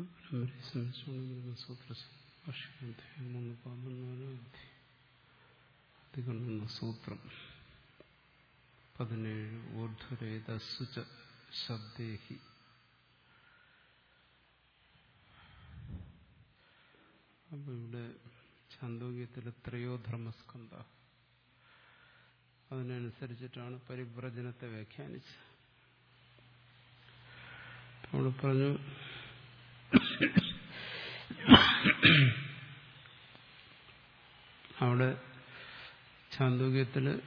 അവരെ സംബന്ധിച്ചുകൊണ്ട് സൂത്ര ഭാഷകാധ്യായം മൂന്ന് പതിനാല് അതികണ്ണുന്ന സൂത്രം പതിനേഴ് ഊർധ്വരേതസ്സുച ശബ്ദേഹി അപ്പൊ ഇവിടെ ചാന്തോക്യത്തിൽ എത്രയോ ധർമ്മസ്കന്ധ അതിനനുസരിച്ചിട്ടാണ് പരിവ്രജനത്തെ വ്യാഖ്യാനിച്ചത് നമ്മൾ പറഞ്ഞു അവിടെ ചാന്തോക്യത്തില്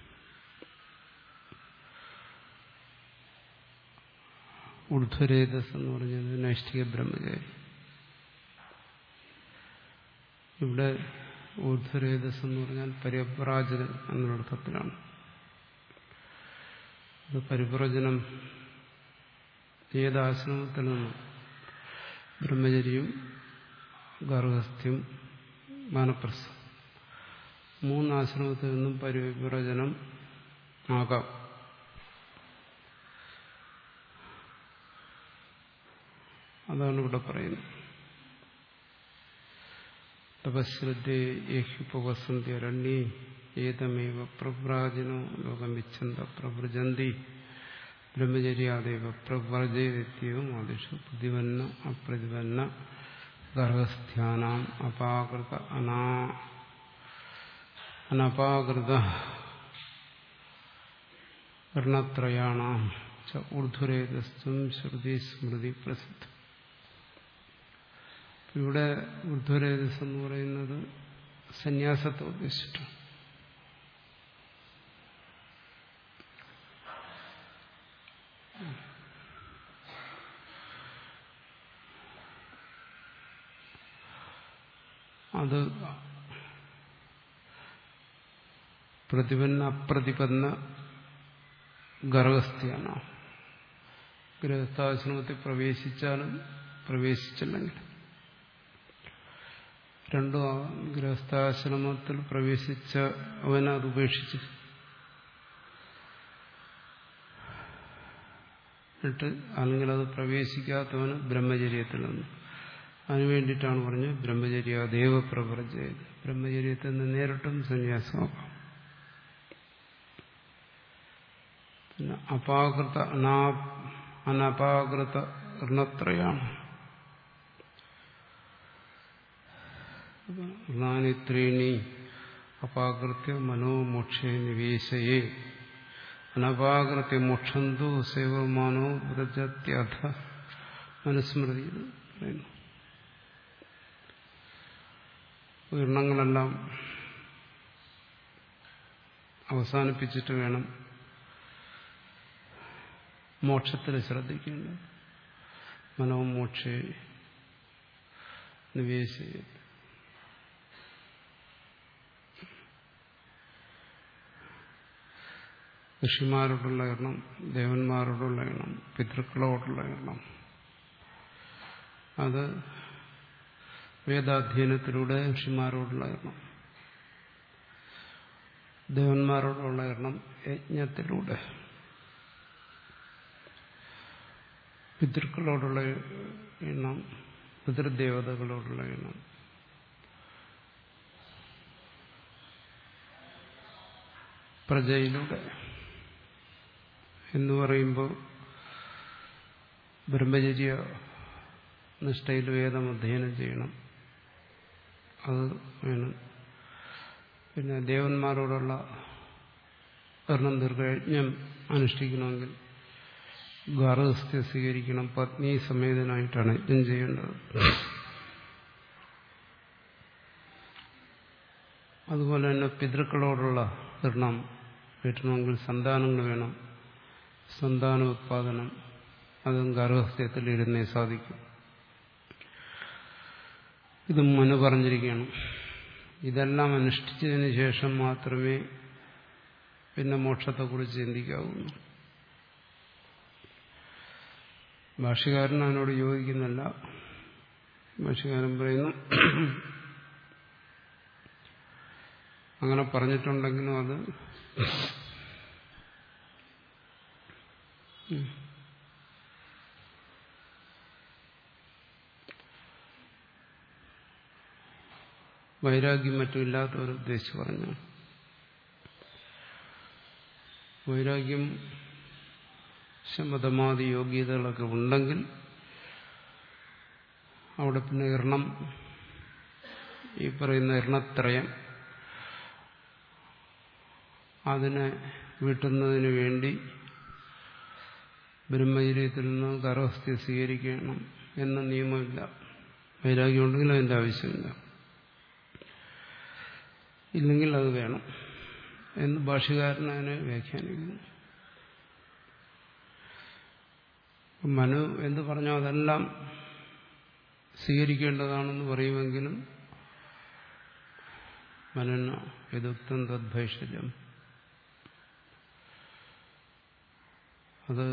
ഊർധ്വരേതസ് എന്ന് പറഞ്ഞത് നൈഷ്ഠിക ബ്രഹ്മചാരി ഇവിടെ ഊർധ്വരേതസ് എന്ന് പറഞ്ഞാൽ പരിപ്രാജകൻ എന്നൊരർത്ഥത്തിലാണ് അത് പരിപ്രജനം ഏതാശ്രമത്തിൽ നിന്നും ബ്രഹ്മചര്യം ഗർഭസ്ഥ്യം മാനപ്രസ്ഥം മൂന്നാശ്രമത്തിൽ നിന്നും പരിപ്രജനം ആകാം അതാണ് ഇവിടെ പറയുന്നത് തപശ്രദ്ധേഹ്യുപവസന്തി അരണ്യേ ഏതമേവ പ്രവ്രാജനോ ലോകം വിച്ഛന്ത പ്രവ്രജന്തി ബ്രഹ്മചര്യാദേവ പ്രവ്രജയത്യവും ആദിഷു പ്രതിപന്ന അപ്രതിപന്ന ഗർഭസ്ഥ്യാനാം അപാകൃത അനാ അനപാകൃത വർണ്ണത്രയാണാം ച ഊർധ്വരേതസ്തും ശ്രുതി സ്മൃതി പ്രസിദ്ധം ഇവിടെ ഊർധ്വരേതസ് എന്ന് പറയുന്നത് സന്യാസത്തെ ഉദ്ദേശിച്ചിട്ടാണ് അത് പ്രതിപന്ന അപ്രതിപന്ന ഗർഭസ്ഥയാണ് ഗൃഹസ്ഥാശ്രമത്തിൽ പ്രവേശിച്ചാലും പ്രവേശിച്ചില്ലെങ്കിൽ രണ്ടും ഗൃഹസ്ഥാശ്രമത്തിൽ പ്രവേശിച്ച അവനെ അത് ഉപേക്ഷിച്ച് എന്നിട്ട് അല്ലെങ്കിൽ അത് പ്രവേശിക്കാത്തവന് ബ്രഹ്മചര്യത്തിൽ നിന്ന് അതിനു വേണ്ടിയിട്ടാണ് പറഞ്ഞത് ബ്രഹ്മചര്യ ദേവപ്രവർജയത് ബ്രഹ്മചര്യത്തിൽ നിന്ന് നേരിട്ടും സന്യാസമാക്കാം പിന്നെ അപാകൃത അനാ അനപാകൃത ഋണത്രയാണ് ഋണാനിത്രീണി അപാകൃത്യ മനോമോക്ഷേ നിവേശയേ അനപാകൃത്യ മോക്ഷന്തു സേവമാനോ വ്രജത്യഥ മനുസ്മൃതി പറയുന്നു എണ്ണങ്ങളെല്ലാം അവസാനിപ്പിച്ചിട്ട് വേണം മോക്ഷത്തിൽ ശ്രദ്ധിക്കേണ്ടത് മനോമോക്ഷേ നിവേശ ഋഷിമാരോടുള്ള എണ്ണം ദേവന്മാരോടുള്ള എണ്ണം പിതൃക്കളോടുള്ള എണ്ണം അത് വേദാധ്യയനത്തിലൂടെ ഋഷിമാരോടുള്ള എണ്ണം ദേവന്മാരോടുള്ള എണ്ണം യജ്ഞത്തിലൂടെ പിതൃക്കളോടുള്ള എണ്ണം പിതൃദേവതകളോടുള്ള എണ്ണം പ്രജയിലൂടെ എന്ന് പറയുമ്പോൾ ബ്രഹ്മചര്യ നിഷ്ഠയിൽ വേദം അധ്യയനം ചെയ്യണം അത് വേണം പിന്നെ ദേവന്മാരോടുള്ള കർണം ദീർഘയജ്ഞം അനുഷ്ഠിക്കണമെങ്കിൽ ഗാർഹസ്ഥ്യം സ്വീകരിക്കണം പത്നി സമേതനായിട്ടാണ് യജ്ഞം ചെയ്യേണ്ടത് അതുപോലെ തന്നെ പിതൃക്കളോടുള്ള ഋണം വീട്ടണമെങ്കിൽ സന്താനങ്ങൾ വേണം സന്താന ഉത്പാദനം അതും ഗർഭസ്ഥ്യത്തിൽ ഇരുന്നേ സാധിക്കും ഇത് മനു പറഞ്ഞിരിക്കുകയാണ് ഇതെല്ലാം അനുഷ്ഠിച്ചതിന് ശേഷം മാത്രമേ പിന്നെ മോക്ഷത്തെക്കുറിച്ച് ചിന്തിക്കാവുന്നു ഭാഷകാരൻ അതിനോട് യോജിക്കുന്നില്ല ഭാഷകാരൻ പറയുന്നു അങ്ങനെ പറഞ്ഞിട്ടുണ്ടെങ്കിലും അത് വൈരാഗ്യം മറ്റും ഇല്ലാത്തവർ ഉദ്ദേശിച്ച് പറഞ്ഞു വൈരാഗ്യം ശമതമാതി യോഗ്യതകളൊക്കെ ഉണ്ടെങ്കിൽ അവിടെ പിന്നെ ഇർണം ഈ പറയുന്ന ഇർണത്രയം അതിനെ വീട്ടുന്നതിന് വേണ്ടി ബ്രഹ്മചര്യത്തിൽ നിന്ന് ഗർഭസ്ഥ്യ സ്വീകരിക്കണം എന്ന നിയമമില്ല വൈരാഗ്യം ഉണ്ടെങ്കിൽ അതിൻ്റെ ആവശ്യമില്ല ഇല്ലെങ്കിൽ അത് വേണം എന്ന് ഭാഷകാരൻ അതിനെ വ്യാഖ്യാനിക്കുന്നു മനു എന്ത് പറഞ്ഞോ അതെല്ലാം സ്വീകരിക്കേണ്ടതാണെന്ന് പറയുമെങ്കിലും മനന യഥുക്തം തദ്ഭൈഷല്യം അത്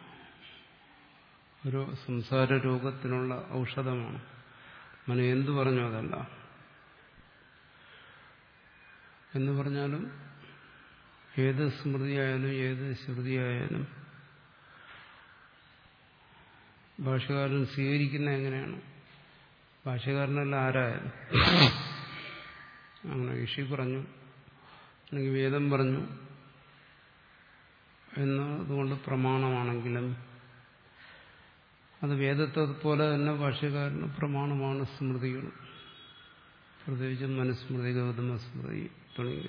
ഒരു സംസാര രോഗത്തിനുള്ള ഔഷധമാണ് മനു എന്തു പറഞ്ഞു അതല്ല എന്ന് പറഞ്ഞാലും ഏത് സ്മൃതിയായാലും ഏത് ശ്രുതിയായാലും ഭാഷകാരൻ സ്വീകരിക്കുന്ന എങ്ങനെയാണ് ഭാഷകാരനല്ല ആരായാലും അങ്ങനെ ഋഷി പറഞ്ഞു അല്ലെങ്കിൽ വേദം പറഞ്ഞു എന്നതുകൊണ്ട് പ്രമാണമാണെങ്കിലും അത് വേദത്തെ പോലെ തന്നെ ഭാഷകാരന് പ്രമാണമാണ് സ്മൃതികൾ പ്രത്യേകിച്ചും മനുസ്മൃതി ഗൗതമ സ്മൃതി തുടങ്ങിയ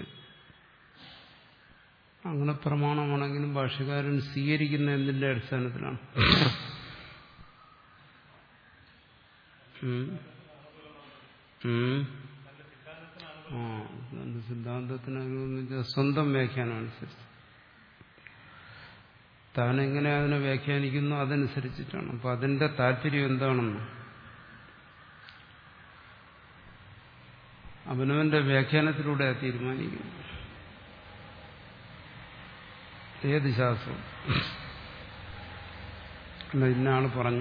അങ്ങനെ പ്രമാണമാണെങ്കിലും ഭാഷകാരൻ സ്വീകരിക്കുന്ന എന്തിന്റെ അടിസ്ഥാനത്തിലാണ് ആ സിദ്ധാന്തത്തിന് വെച്ചാൽ സ്വന്തം വ്യാഖ്യാനം അനുസരിച്ച് താൻ എങ്ങനെ അതിനെ വ്യാഖ്യാനിക്കുന്നു അതനുസരിച്ചിട്ടാണ് അപ്പൊ അതിന്റെ താല്പര്യം എന്താണെന്ന് അവനവന്റെ വ്യാഖ്യാനത്തിലൂടെ തീരുമാനിക്കുന്നു ഏത് ശാസ്ത്രം അല്ല ഇന്ന ആള് പറഞ്ഞു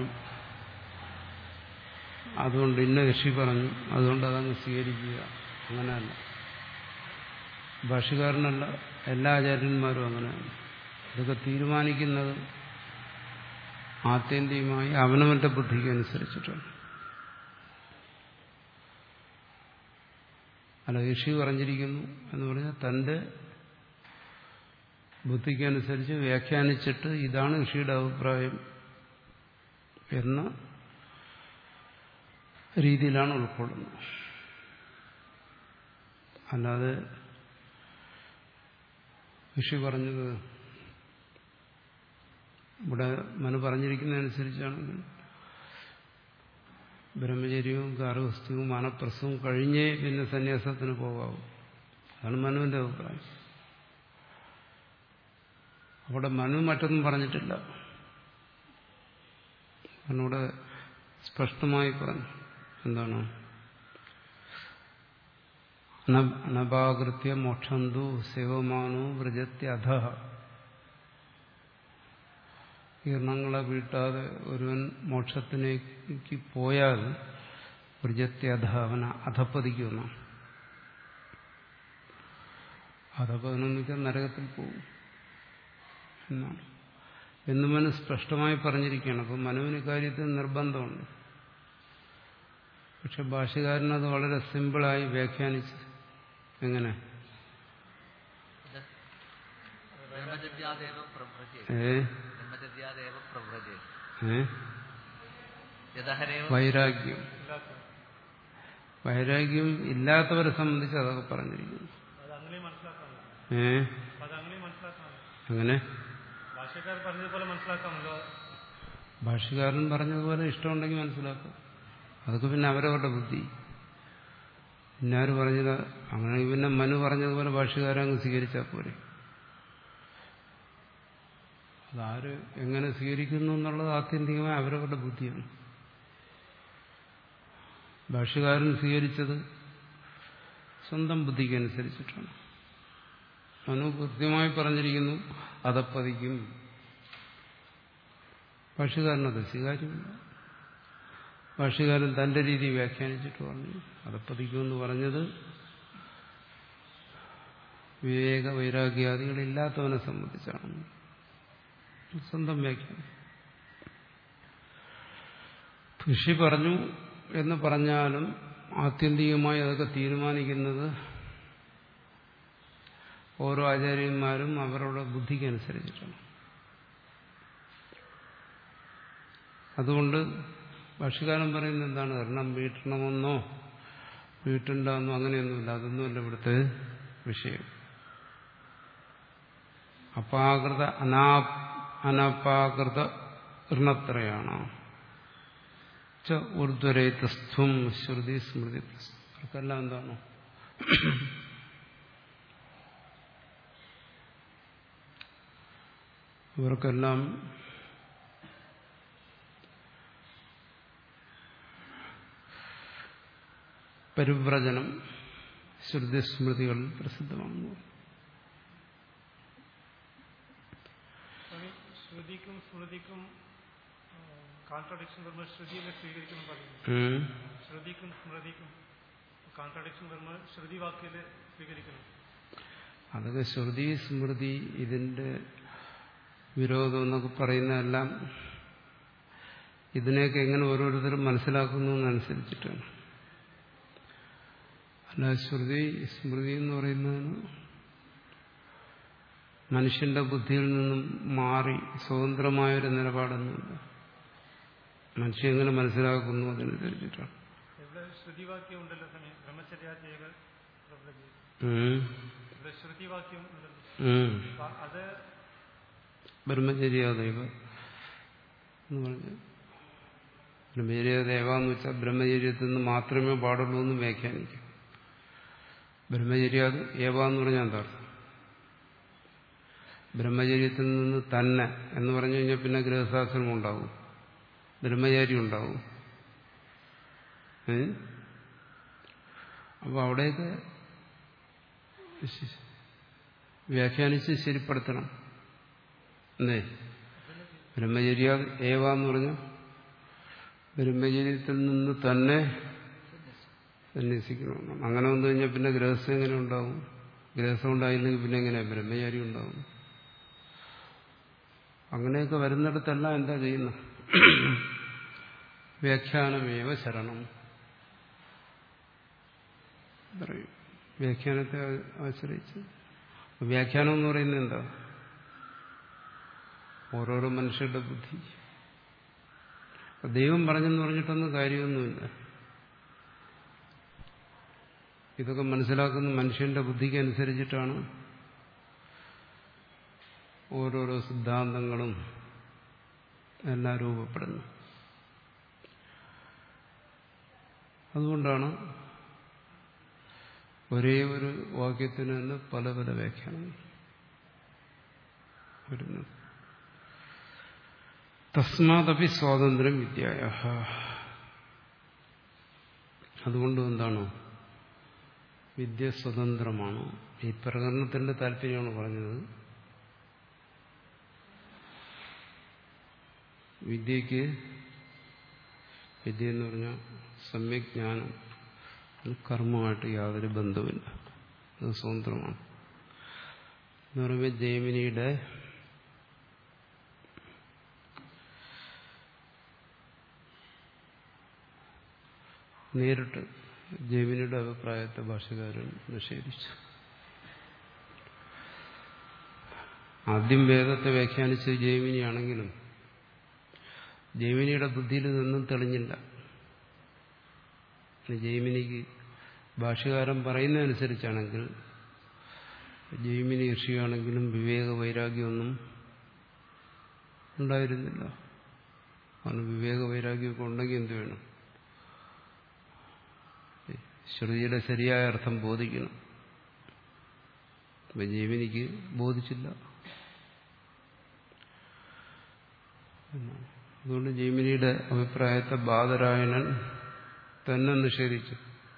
അതുകൊണ്ട് ഇന്ന ഋഷി പറഞ്ഞു അതുകൊണ്ട് അതങ്ങ് സ്വീകരിക്കുക അങ്ങനെയല്ല ഭാഷകാരനല്ല എല്ലാ ആചാര്യന്മാരും അങ്ങനെയാണ് ഇതൊക്കെ തീരുമാനിക്കുന്നത് ആത്യന്തികമായി അവനവന്റെ ബുദ്ധിക്ക് അനുസരിച്ചിട്ടാണ് അല്ല ഋഷി പറഞ്ഞിരിക്കുന്നു എന്ന് പറഞ്ഞാൽ തന്റെ ബുദ്ധിക്കനുസരിച്ച് വ്യാഖ്യാനിച്ചിട്ട് ഇതാണ് ഋഷിയുടെ അഭിപ്രായം എന്ന രീതിയിലാണ് ഉൾക്കൊള്ളുന്നത് അല്ലാതെ ഋഷി പറഞ്ഞത് ഇവിടെ മനു പറഞ്ഞിരിക്കുന്നതനുസരിച്ചാണെങ്കിൽ ബ്രഹ്മചര്യവും ഗാർഹസ്ഥ്യവും മാനപ്രസവും കഴിഞ്ഞേ പിന്നെ സന്യാസത്തിന് പോകാവൂ അതാണ് മനുവിന്റെ അഭിപ്രായം അവിടെ മനു മറ്റൊന്നും പറഞ്ഞിട്ടില്ല കാരണം ഇവിടെ സ്പഷ്ടമായി പറഞ്ഞു എന്താണ് അനപാകൃത്യ മോക്ഷന്തു സേവമാനോ വ്രജത്യധ കീർണങ്ങളെ വീട്ടാതെ ഒരുവൻ മോക്ഷത്തിലേക്ക് പോയാൽ വ്രജത്യധ അവനെ അധപ്പതിക്കുമെന്നാണ് അധപ്പതനെന്ന് വെച്ചാൽ നരകത്തിൽ പോകും എന്നാണ് എന്ന് മനു സ്പഷ്ടമായി പറഞ്ഞിരിക്കുകയാണ് അപ്പം മനുവിന് കാര്യത്തിൽ നിർബന്ധമുണ്ട് പക്ഷെ ഭാഷകാരനത് വളരെ സിമ്പിളായി വ്യാഖ്യാനിച്ച് എങ്ങനെ ബ്രഹ്മചര്യാദേവ പ്രവ്രജേ ഏ ബ്രഹ്മചര്യാദേവ പ്രവ്രജേ ഏ യഥഹരേവ വൈരാഗ്യം വൈരാഗ്യം ഇല്ലാത്തവരെ സംബന്ധിച്ച് അതൊക്കെ പറഞ്ഞിരിക്കുന്നു അതങ്ങനെ മനസ്സിലാക്കാമല്ലോ ഏ അതങ്ങനെ മനസ്സിലാക്കാമല്ലോ അങ്ങനെ ഭാഷക്കാർ പറഞ്ഞതുപോലെ മനസ്സിലാക്കാമല്ലോ ഭാഷകാരൻ പറഞ്ഞതുപോലെ ഇഷ്ടമുണ്ടെങ്കിൽ മനസ്സിലാക്കും അതൊക്കെ പിന്നെ അവരവരുടെ ബുദ്ധി ഇന്നാര് പറഞ്ഞത് അങ്ങനെ പിന്നെ മനു പറഞ്ഞതുപോലെ ഭാഷകാരൻ അങ്ങ് സ്വീകരിച്ചാൽ പോരെ അതാര് എങ്ങനെ സ്വീകരിക്കുന്നു എന്നുള്ളത് ആത്യന്തികമായി അവരവരുടെ ബുദ്ധിയാണ് ഭാഷകാരൻ സ്വീകരിച്ചത് സ്വന്തം ബുദ്ധിക്ക് അനുസരിച്ചിട്ടാണ് മനു കൃത്യമായി പറഞ്ഞിരിക്കുന്നു അതപ്പതിക്കും ഭാഷകാരനത് സ്വീകാര്യമില്ല ഭാഷകാരൻ തന്റെ രീതി വ്യാഖ്യാനിച്ചിട്ട് പറഞ്ഞു അതപ്പതിക്കുമെന്ന് പറഞ്ഞത് വിവേക വൈരാഗ്യാദികളില്ലാത്തവനെ സംബന്ധിച്ചാണ് സ്വന്തം വ്യാഖ്യാനം ഋഷി പറഞ്ഞു എന്ന് പറഞ്ഞാലും ആത്യന്തികമായി അതൊക്കെ തീരുമാനിക്കുന്നത് ഓരോ ആചാര്യന്മാരും അവരുടെ ബുദ്ധിക്കനുസരിച്ചിട്ടാണ് അതുകൊണ്ട് ഭാഷകാലം പറയുന്നത് എന്താണ് കാരണം വീട്ടണമെന്നോ വീട്ടുണ്ടെന്നോ അങ്ങനെയൊന്നുമില്ല അതൊന്നുമല്ല ഇവിടുത്തെ വിഷയം അപാകൃത അനാ അനപാകൃത ഋണത്രയാണ് ച ഊർധ്വരേതസ്ഥം ശ്രുതി സ്മൃതി അവർക്കെല്ലാം എന്താണ് ഇവർക്കെല്ലാം പരിവ്രജനം ശ്രുതി സ്മൃതികളിൽ പ്രസിദ്ധമാണെന്ന് പറയും. സ്വാമി ശ്രുതിക്കും സ്മൃതിക്കും കോൺട്രഡിക്ഷൻ വരുമ്പോൾ ശ്രുതിയിലെ സ്വീകരിക്കണം പറയുന്നു ഉം. ശ്രുതിക്കും സ്മൃതിക്കും കോൺട്രഡിക്ഷൻ വരുമ്പോൾ ശ്രുതി വാക്കില് സ്വീകരിക്കണം അതൊക്കെ ശ്രുതി സ്മൃതി ഇതിന്റെ വിരോധം എന്നൊക്കെ പറയുന്നതെല്ലാം ഇതിനെയൊക്കെ എങ്ങനെ ഓരോരുത്തരും മനസ്സിലാക്കുന്നു എന്നനുസരിച്ചിട്ടാണ് അല്ല ശ്രുതി സ്മൃതി എന്ന് പറയുന്നതിന് മനുഷ്യന്റെ ബുദ്ധിയിൽ നിന്നും മാറി സ്വതന്ത്രമായൊരു നിലപാടൊന്നുമില്ല മനുഷ്യൻ എങ്ങനെ മനസ്സിലാക്കുന്നു അതനുസരിച്ചിട്ടാണ് ഇവിടെ ശ്രുതി വാക്യം ഉണ്ടല്ലോ സ്വാമി ബ്രഹ്മചര്യ ചെയ്ത പ്രവൃത്തി ഉം. ഇവിടെ ശ്രുതി വാക്യം ഉണ്ടല്ലോ ഉം. അപ്പൊ അത് ബ്രഹ്മചര്യാദൈവ എന്ന് പറഞ്ഞു ബ്രഹ്മചര്യാദേവ എന്ന് വെച്ചാൽ ബ്രഹ്മചര്യത്തിൽ നിന്ന് മാത്രമേ പാടുള്ളൂ എന്ന് വ്യാഖ്യാനിക്കും ബ്രഹ്മചര്യ ഏവ എന്ന് പറഞ്ഞാൽ എന്താ അർത്ഥം ബ്രഹ്മചര്യത്തിൽ നിന്ന് തന്നെ എന്ന് പറഞ്ഞു കഴിഞ്ഞാൽ പിന്നെ ഗൃഹശാസ്ത്രം ഉണ്ടാവും ബ്രഹ്മചാരി ഉണ്ടാവും ഏ അപ്പോൾ അവിടെയൊക്കെ വ്യാഖ്യാനിച്ച് ശരിപ്പെടുത്തണം എന്നേ ബ്രഹ്മചര്യ ഏവ എന്ന് പറഞ്ഞു ബ്രഹ്മചര്യത്തിൽ നിന്ന് തന്നെ സന്യസിക്കണമെന്നാണ് അങ്ങനെ വന്നു കഴിഞ്ഞാൽ പിന്നെ ഗൃഹസ്ഥം എങ്ങനെ ഉണ്ടാവും ഗൃഹസ്ഥം ഉണ്ടായില്ലെങ്കിൽ പിന്നെ എങ്ങനെ ബ്രഹ്മചാരി ഉണ്ടാവും അങ്ങനെയൊക്കെ വരുന്നിടത്തെല്ലാം എന്താ ചെയ്യുന്നത് വ്യാഖ്യാനമേവ ശരണം പറയും വ്യാഖ്യാനത്തെ ആശ്രയിച്ച് വ്യാഖ്യാനം എന്ന് പറയുന്നത് എന്താ ഓരോരോ മനുഷ്യരുടെ ബുദ്ധി അപ്പൊ ദൈവം പറഞ്ഞെന്ന് പറഞ്ഞിട്ടൊന്നും കാര്യമൊന്നുമില്ല ഇതൊക്കെ മനസ്സിലാക്കുന്ന മനുഷ്യന്റെ ബുദ്ധിക്ക് അനുസരിച്ചിട്ടാണ് ഓരോരോ സിദ്ധാന്തങ്ങളും എല്ലാം രൂപപ്പെടുന്നത് അതുകൊണ്ടാണ് ഒരേ ഒരു വാക്യത്തിന് തന്നെ പല പല വ്യാഖ്യാനങ്ങൾ വരുന്നത് തസ്മാതപി സ്വാതന്ത്ര്യം വിദ്യായ അതുകൊണ്ട് എന്താണ് വിദ്യ സ്വതന്ത്രമാണ് ഈ പ്രകടനത്തിന്റെ താല്പര്യമാണ് പറഞ്ഞത് വിദ്യക്ക് വിദ്യ എന്ന് പറഞ്ഞാൽ സമ്യക് ജ്ഞാനം അത് കർമ്മമായിട്ട് യാതൊരു ബന്ധവുമില്ല അത് സ്വതന്ത്രമാണ് എന്ന് പറയുമ്പോൾ ജൈമിനിയുടെ നേരിട്ട് ജൈമിനിയുടെ അഭിപ്രായത്തെ ഭാഷകാരൻ നിഷേധിച്ചു ആദ്യം വേദത്തെ വ്യാഖ്യാനിച്ചത് ജൈമിനിയാണെങ്കിലും ജൈമിനിയുടെ ബുദ്ധിയിൽ നിന്നും തെളിഞ്ഞില്ല ഇനി ജൈമിനിക്ക് ഭാഷകാരൻ പറയുന്നതനുസരിച്ചാണെങ്കിൽ ജൈമിനി ഋഷിയാണെങ്കിലും വിവേക വൈരാഗ്യമൊന്നും ഉണ്ടായിരുന്നില്ല കാരണം വിവേക വൈരാഗ്യമൊക്കെ ഉണ്ടെങ്കിൽ എന്ത് വേണം ശ്രുതിയുടെ ശരിയായ അർത്ഥം ബോധിക്കണം അപ്പൊ ജീവനിക്ക് ബോധിച്ചില്ല എന്നാണ്. അതുകൊണ്ട് ജൈമിനിയുടെ അഭിപ്രായത്തെ ബാദരായണൻ തന്നെ നിഷേധിച്ചു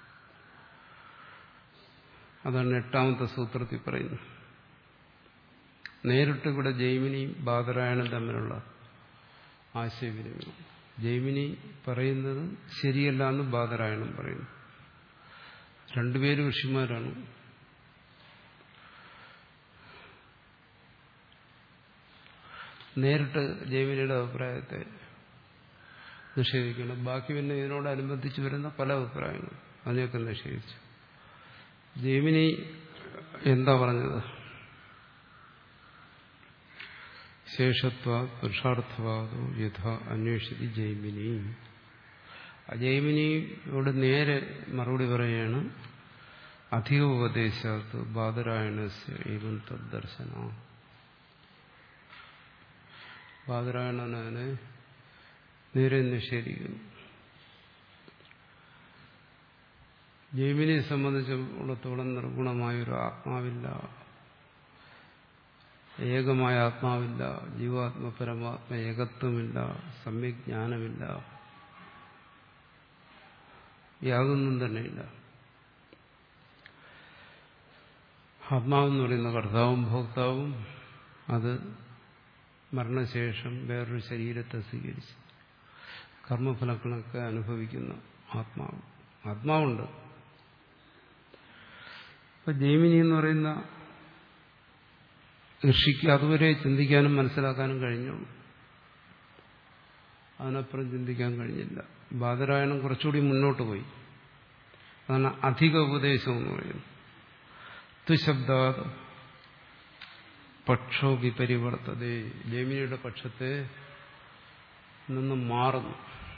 അതാണ് എട്ടാമത്തെ സൂത്രത്തിൽ പറയുന്നത് നേരിട്ട് ഇവിടെ ജൈമിനിയും ബാദരായണൻ തമ്മിലുള്ള ആശയവിനിമയം ജൈമിനി പറയുന്നത് ശരിയല്ല എന്ന് ബാദരായണൻ പറയുന്നു രണ്ടുപേരും ഋഷിമാരാണ് നേരിട്ട് ജൈമിനിയുടെ അഭിപ്രായത്തെ നിഷേധിക്കണം ബാക്കി പിന്നെ ഇതിനോടനുബന്ധിച്ച് വരുന്ന പല അഭിപ്രായങ്ങളും അതിനെയൊക്കെ നിഷേധിച്ചു ജൈമിനി എന്താ പറഞ്ഞത് ശേഷത്വ പുരുഷാർത്ഥവാദോ യഥ അന്വേഷിച്ച് ജൈമിനി ആ ജൈമിനിയോട് നേരെ മറുപടി പറയുകയാണ് അധിക ഉപദേശത്ത് ബാദരായണസ് ഏവം തദ്ദർശന ബാദരായണൻ അതിനെ നേരെ നിഷേധിക്കുന്നു ജൈമിനിയെ സംബന്ധിച്ചിടത്തോളം നിർഗുണമായൊരു ആത്മാവില്ല ഏകമായ ആത്മാവില്ല ജീവാത്മ പരമാത്മ ഏകത്വമില്ല സമ്യക് ജ്ഞാനമില്ല യാതൊന്നും തന്നെയില്ല ആത്മാവെന്ന് പറയുന്ന കർത്താവും ഭോക്താവും അത് മരണശേഷം വേറൊരു ശരീരത്തെ സ്വീകരിച്ച് കർമ്മഫലങ്ങളൊക്കെ അനുഭവിക്കുന്ന ആത്മാവ് ആത്മാവുണ്ട് ഇപ്പൊ ജൈമിനി എന്ന് പറയുന്ന ഋഷിക്ക് അതുവരെ ചിന്തിക്കാനും മനസ്സിലാക്കാനും കഴിഞ്ഞുള്ളൂ അതിനപ്പുറം ചിന്തിക്കാൻ കഴിഞ്ഞില്ല ബാദരായണം കുറച്ചുകൂടി മുന്നോട്ട് പോയി അതാണ് അധിക ഉപദേശം എന്ന് പറയുന്നത് തുശബ്ദാത് പക്ഷോ വിപരിവർത്തതേ ജൈമിനിയുടെ പക്ഷത്തെ നിന്നും മാറുന്നു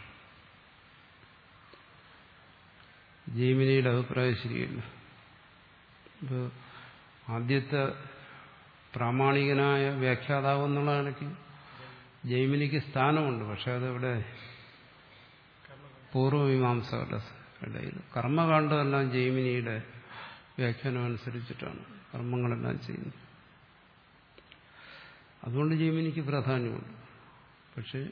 ജൈമിനിയുടെ അഭിപ്രായം ശരിയല്ല ഇപ്പോൾ ആദ്യത്തെ പ്രാമാണികനായ വ്യാഖ്യാതാവ് എന്നുള്ള നിലയ്ക്ക് ജൈമിനിക്ക് സ്ഥാനമുണ്ട് പക്ഷെ അതവിടെ പൂർവ്വമീമാംസകളുടെ ഇടയിൽ കർമ്മകാണ്ഡമെല്ലാം ജൈമിനിയുടെ വ്യാഖ്യാനം അനുസരിച്ചിട്ടാണ് കർമ്മങ്ങളെല്ലാം ചെയ്യുന്നത് അതുകൊണ്ട് ജൈമിനിക്ക് പ്രാധാന്യമുണ്ട് പക്ഷെ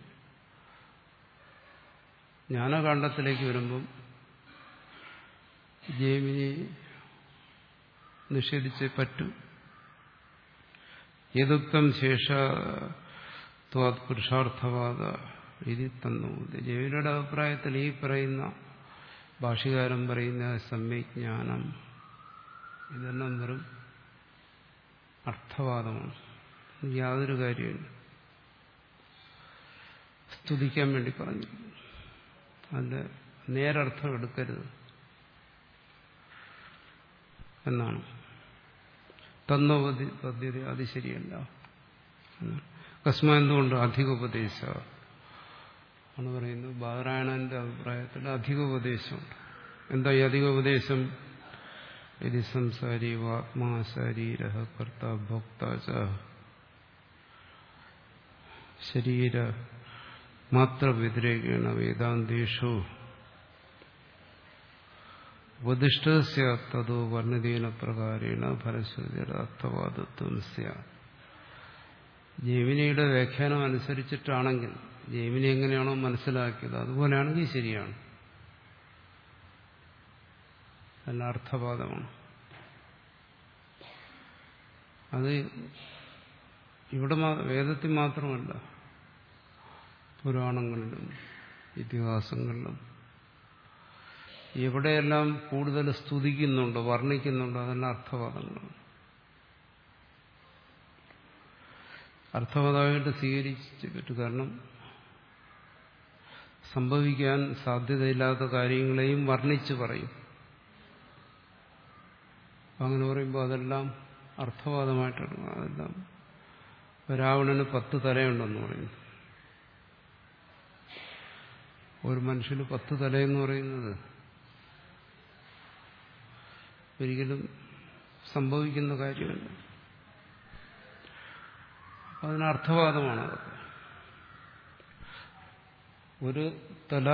ജ്ഞാനകാണ്ഡത്തിലേക്ക് വരുമ്പം ജൈമിനി നിഷേധിച്ചേ പറ്റൂ യദുക്തം ശേഷ പുരുഷാർത്ഥവാദ ഇത് തന്നു ജൈവിയുടെ അഭിപ്രായത്തിൽ ഈ പറയുന്ന ഭാഷകാരൻ പറയുന്ന സമ്യജ്ഞാനം ഇതെല്ലാം വെറും അർത്ഥവാദമാണ് യാതൊരു കാര്യമില്ല സ്തുതിക്കാൻ വേണ്ടി പറഞ്ഞു അതിന്റെ നേരർത്ഥം എടുക്കരുത് എന്നാണ് തന്നോപതി പദ്ധ്യത അത് ശരിയല്ല കസ്മ എന്തുകൊണ്ട് അധിക ഉപദേശ ആണ് പറയുന്നത് ബാദരായണന്റെ അഭിപ്രായത്തിൽ അധിക ഉപദേശമുണ്ട് എന്താ ഈ അധിക ഉപദേശം ഇത് സംസാരി ആത്മാ ശരീര കർത്ത ഭോക്ത ശരീര മാത്ര വ്യതിരേകേണ വേദാന്തേഷു ഉപദിഷ്ട തതോ വർണ്ണിതീന പ്രകാരേണ ഫലശ്രുതിയുടെ അർത്ഥവാദത്വം സ്യാത് ജൈമിനിയുടെ വ്യാഖ്യാനം അനുസരിച്ചിട്ടാണെങ്കിൽ ജൈമിനി എങ്ങനെയാണോ മനസ്സിലാക്കിയത് അതുപോലെയാണെങ്കിൽ ശരിയാണ് അല്ല അർത്ഥവാദമാണ് അത് ഇവിടെ വേദത്തിൽ മാത്രമല്ല പുരാണങ്ങളിലും ഇതിഹാസങ്ങളിലും എവിടെയെല്ലാം കൂടുതൽ സ്തുതിക്കുന്നുണ്ടോ വർണ്ണിക്കുന്നുണ്ടോ അതെല്ലാം അർത്ഥവാദങ്ങളാണ് അർത്ഥവാദമായിട്ട് സ്വീകരിച്ച് പറ്റും കാരണം സംഭവിക്കാൻ സാധ്യതയില്ലാത്ത കാര്യങ്ങളെയും വർണ്ണിച്ച് പറയും അങ്ങനെ പറയുമ്പോൾ അതെല്ലാം അർത്ഥവാദമായിട്ടാണ് അതെല്ലാം രാവണന് പത്ത് തലയുണ്ടെന്ന് പറയുന്നു ഒരു മനുഷ്യന് പത്ത് തലയെന്ന് പറയുന്നത് ഒരിക്കലും സംഭവിക്കുന്ന കാര്യമല്ല അതിന് അർത്ഥവാദമാണ് അതൊക്കെ ഒരു തല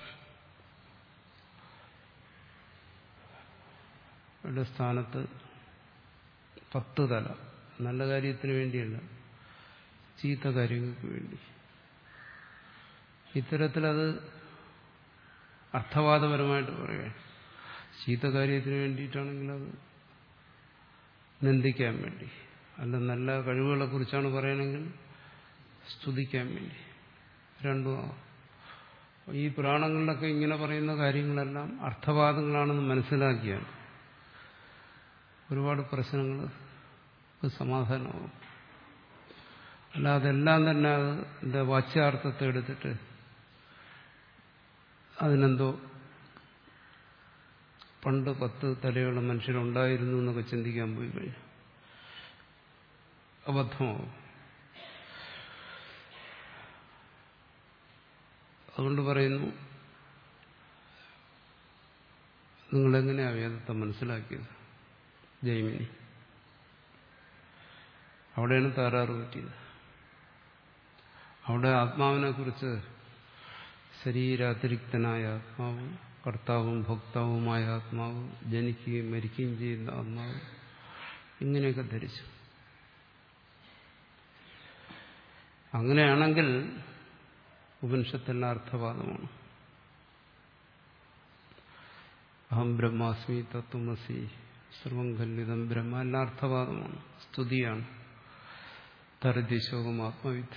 യുടെ സ്ഥാനത്ത് പത്ത് തല നല്ല കാര്യത്തിന് വേണ്ടിയല്ല ചീത്ത കാര്യങ്ങൾക്ക് വേണ്ടി ഇത്തരത്തിലത് അർത്ഥവാദപരമായിട്ട് പറയുകയാണ് ചീത്ത കാര്യത്തിന് വേണ്ടിയിട്ടാണെങ്കിൽ അത് നിന്ദിക്കാൻ വേണ്ടി അല്ല നല്ല കഴിവുകളെ കുറിച്ചാണ് പറയണമെങ്കിൽ സ്തുതിക്കാൻ വേണ്ടി രണ്ടും ആവാം ഈ പുരാണങ്ങളിലൊക്കെ ഇങ്ങനെ പറയുന്ന കാര്യങ്ങളെല്ലാം അർത്ഥവാദങ്ങളാണെന്ന് മനസ്സിലാക്കിയാണ് ഒരുപാട് പ്രശ്നങ്ങൾ സമാധാനമാവും അല്ല അതെല്ലാം തന്നെ അതിന്റെ വാച്യാർത്ഥത്തെ എടുത്തിട്ട് അതിനെന്തോ പണ്ട് പത്ത് തലയുള്ള മനുഷ്യരുണ്ടായിരുന്നു എന്നൊക്കെ ചിന്തിക്കാൻ പോയി കഴിഞ്ഞു അബദ്ധമാവും അതുകൊണ്ട് പറയുന്നു നിങ്ങളെങ്ങനെയാ വേദത്തെ മനസ്സിലാക്കിയത് ജൈമിനി അവിടെയാണ് താറാറ് പറ്റിയത് അവിടെ ആത്മാവിനെ കുറിച്ച് ശരീരാതിരിക്തനായ ആത്മാവ് കർത്താവും ഭോക്താവുമായ ആത്മാവ് ജനിക്കുകയും മരിക്കുകയും ചെയ്യുന്ന ആത്മാവ് ഇങ്ങനെയൊക്കെ ധരിച്ചു അങ്ങനെയാണെങ്കിൽ ഉപനിഷത്തെല്ലാം അർത്ഥവാദമാണ് അഹം ബ്രഹ്മാസ്മി തത്വമസി സർവം ഖല്ലിതം ബ്രഹ്മ എല്ലാം അർത്ഥവാദമാണ് സ്തുതിയാണ് തരതി ശോകം ആത്മവിത്ത്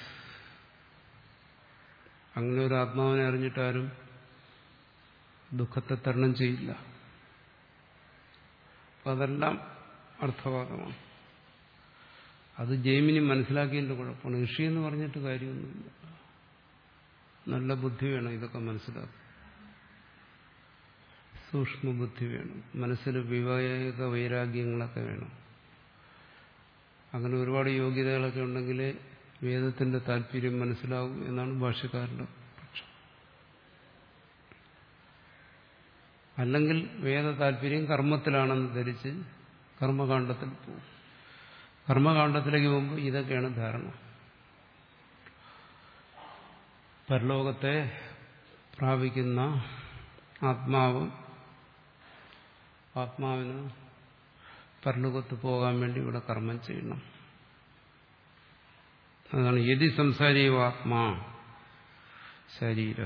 അങ്ങനെ ഒരു ആത്മാവിനെ അറിഞ്ഞിട്ടാരും ദുഃഖത്തെ തരണം ചെയ്യില്ല അപ്പൊ അതെല്ലാം അർത്ഥവാദമാണ് അത് ജൈമിനി മനസ്സിലാക്കിയതിന്റെ കുഴപ്പമാണ് ഋഷി എന്ന് പറഞ്ഞിട്ട് കാര്യമൊന്നുമില്ല നല്ല ബുദ്ധി വേണം ഇതൊക്കെ മനസ്സിലാക്കാൻ സൂക്ഷ്മ ബുദ്ധി വേണം മനസ്സിൽ വിവേക വൈരാഗ്യങ്ങളൊക്കെ വേണം അങ്ങനെ ഒരുപാട് യോഗ്യതകളൊക്കെ ഉണ്ടെങ്കിൽ വേദത്തിന്റെ താല്പര്യം മനസ്സിലാവും എന്നാണ് ഭാഷക്കാരുടെ പക്ഷം അല്ലെങ്കിൽ വേദ താല്പര്യം കർമ്മത്തിലാണെന്ന് ധരിച്ച് കർമ്മകാണ്ഡത്തിൽ പോകും കർമ്മകാണ്ഡത്തിലേക്ക് പോകുമ്പോൾ ഇതൊക്കെയാണ് ധാരണ പരലോകത്തെ പ്രാപിക്കുന്ന ആത്മാവ് ആത്മാവിന് പരലോകത്ത് പോകാൻ വേണ്ടി ഇവിടെ കർമ്മം ചെയ്യണം അതാണ് യതി സംസാരീവ ആത്മാ ശരീര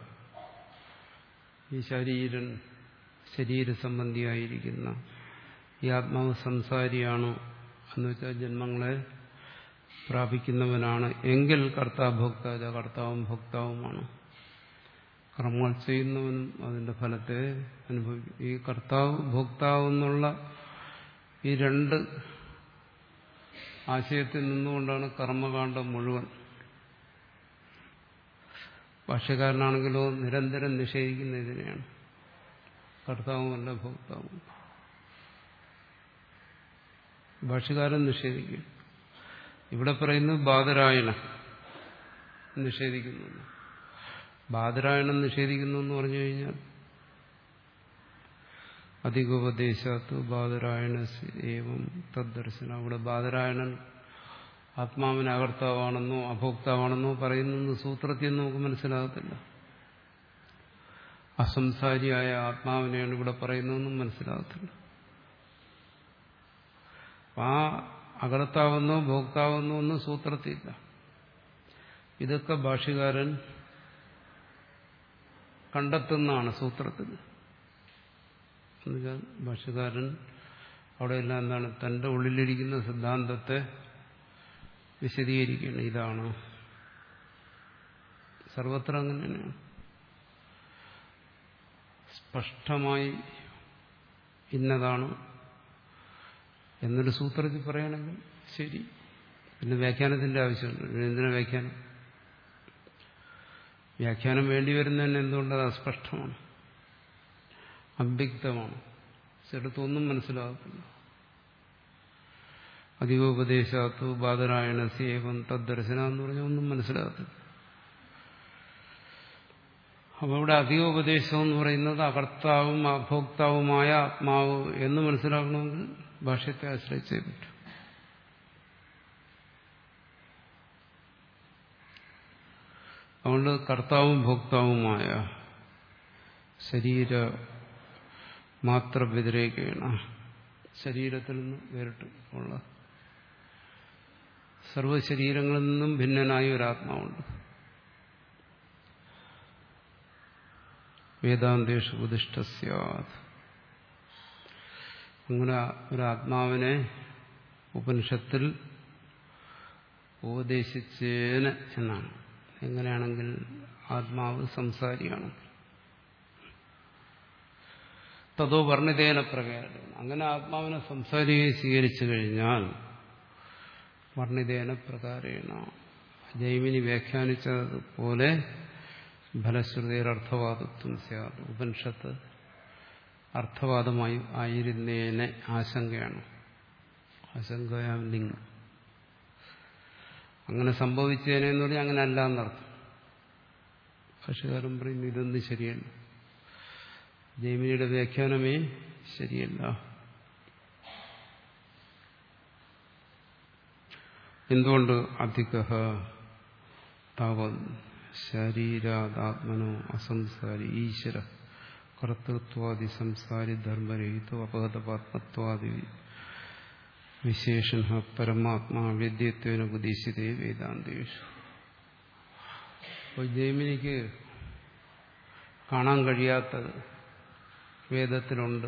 ഈ ശരീരൻ ശരീരസംബന്ധിയായിരിക്കുന്ന ഈ ആത്മാവ് സംസാരിയാണ് എന്ന് വെച്ചാൽ ജന്മങ്ങളെ പ്രാപിക്കുന്നവനാണ് എങ്കിൽ കർത്താഭോക്താജ കർത്താവും ഭോക്താവുമാണ് കർമ്മങ്ങൾ ചെയ്യുന്നവനും അതിന്റെ ഫലത്തെ അനുഭവിക്കും ഈ കർത്താവ് ഭോക്താവ് എന്നുള്ള ഈ രണ്ട് ആശയത്തിൽ നിന്നുകൊണ്ടാണ് കർമ്മകാന്ഡം മുഴുവൻ ഭാഷ്യക്കാരനാണെങ്കിലോ നിരന്തരം നിഷേധിക്കുന്ന ഇതിനെയാണ് കർത്താവുമല്ല ഭോക്താവും ഭാഷ്യകാരൻ നിഷേധിക്കും ഇവിടെ പറയുന്നത് ബാദരായണ നിഷേധിക്കുന്നു ബാദരായണം നിഷേധിക്കുന്നു എന്ന് പറഞ്ഞു കഴിഞ്ഞാൽ അധികോപദേശാത്ത് ബാദരായണ ഏവം തദ്ദർശനം അവിടെ ബാദരായണൻ ആത്മാവിന് അകർത്താവാണെന്നോ അഭോക്താവാണെന്നോ പറയുന്നത് സൂത്രത്തിൽ നമുക്ക് മനസ്സിലാകത്തില്ല അസംസാരിയായ ആത്മാവിനെയാണ് ഇവിടെ പറയുന്നതെന്നും മനസ്സിലാകത്തില്ല ആ അകർത്താവെന്നോ ഭോക്താവെന്നോ ഒന്നും സൂത്രത്തില്ല ഇതൊക്കെ ഭാഷ്യകാരൻ കണ്ടെത്തുന്നതാണ് സൂത്രത്തിൽ എന്നുവെച്ചാൽ ഭാഷ്യകാരൻ അവിടെയെല്ലാം എന്താണ് തന്റെ ഉള്ളിലിരിക്കുന്ന സിദ്ധാന്തത്തെ വിശദീകരിക്കണം ഇതാണ് സർവത്ര അങ്ങനെ തന്നെയാണ് സ്പഷ്ടമായി ഇന്നതാണ് എന്നൊരു സൂത്രത്തിൽ പറയുകയാണെങ്കിൽ ശരി പിന്നെ വ്യാഖ്യാനത്തിന്റെ ആവശ്യമുണ്ട് പിന്നെ എന്തിനാ വ്യാഖ്യാനം വ്യാഖ്യാനം വേണ്ടി വരുന്നതന്നെ എന്തുകൊണ്ടത് അസ്പഷ്ടമാണ് അവ്യക്തമാണ് ചിലത്തൊന്നും മനസ്സിലാകത്തില്ല അധികോപദേശാത്തു ബാദരായണ സേവം തദ്ദർശന എന്ന് പറഞ്ഞാൽ ഒന്നും മനസ്സിലാകത്തില്ല അപ്പോൾ ഇവിടെ അധികോപദേശം എന്ന് പറയുന്നത് അകർത്താവും അഭോക്താവുമായ ആത്മാവ് എന്ന് മനസ്സിലാക്കണമെങ്കിൽ ഭാഷ്യത്തെ ആശ്രയിച്ചേ പറ്റൂ അതുകൊണ്ട് കർത്താവും ഭോക്താവുമായ ശരീര മാത്ര വ്യതിരേകേണ ശരീരത്തിൽ നിന്ന് വേറിട്ട് ഉള്ള സർവശരീരങ്ങളിൽ നിന്നും ഭിന്നനായ ഒരാത്മാവുണ്ട് വേദാന്തേഷു ഉപദിഷ്ടസ്യാത് അങ്ങനെ ഒരാത്മാവിനെ ഉപനിഷത്തിൽ ഉപദേശിച്ചേന് എന്നാണ് എങ്ങനെയാണെങ്കിൽ ആത്മാവ് സംസാരിയാണ് തതോ വർണ്ണിതേന പ്രകാരം അങ്ങനെ ആത്മാവിനെ സംസാരിയെ സ്വീകരിച്ചു കഴിഞ്ഞാൽ വർണ്ണിതേന പ്രകാരേണ ജൈമിനി വ്യാഖ്യാനിച്ചതുപോലെ ഫലശ്രുതിയുടെ അർത്ഥവാദത്വം സ്യാത് ഉപനിഷത്ത് അർത്ഥവാദമായി ആയിരുന്നേനെ ആശങ്കയാണ് ആശങ്കയാ ലിംഗ് അങ്ങനെ സംഭവിച്ചേനെ എന്ന് പറഞ്ഞാൽ അങ്ങനെ അല്ല എന്നർത്ഥം ഭാഷകാരൻ പറയുന്നു ഇതൊന്നും ശരിയല്ല ജൈമിനിയുടെ വ്യാഖ്യാനമേ ശരിയല്ല എന്തുകൊണ്ട് അധിക താവത് ശരീരാത്മനോ അസംസാരി ഈശ്വര കർത്തൃത്വാദി സംസാരി ധർമ്മരഹിതോ അപകടപാത്മത്വാദി വിശേഷണ പരമാത്മാ വ്യദ്യത്വേന ഉപദേശിതേ വേദാന്തേഷു അപ്പോൾ ജൈമിനിക്ക് കാണാൻ കഴിയാത്തത് വേദത്തിലുണ്ട്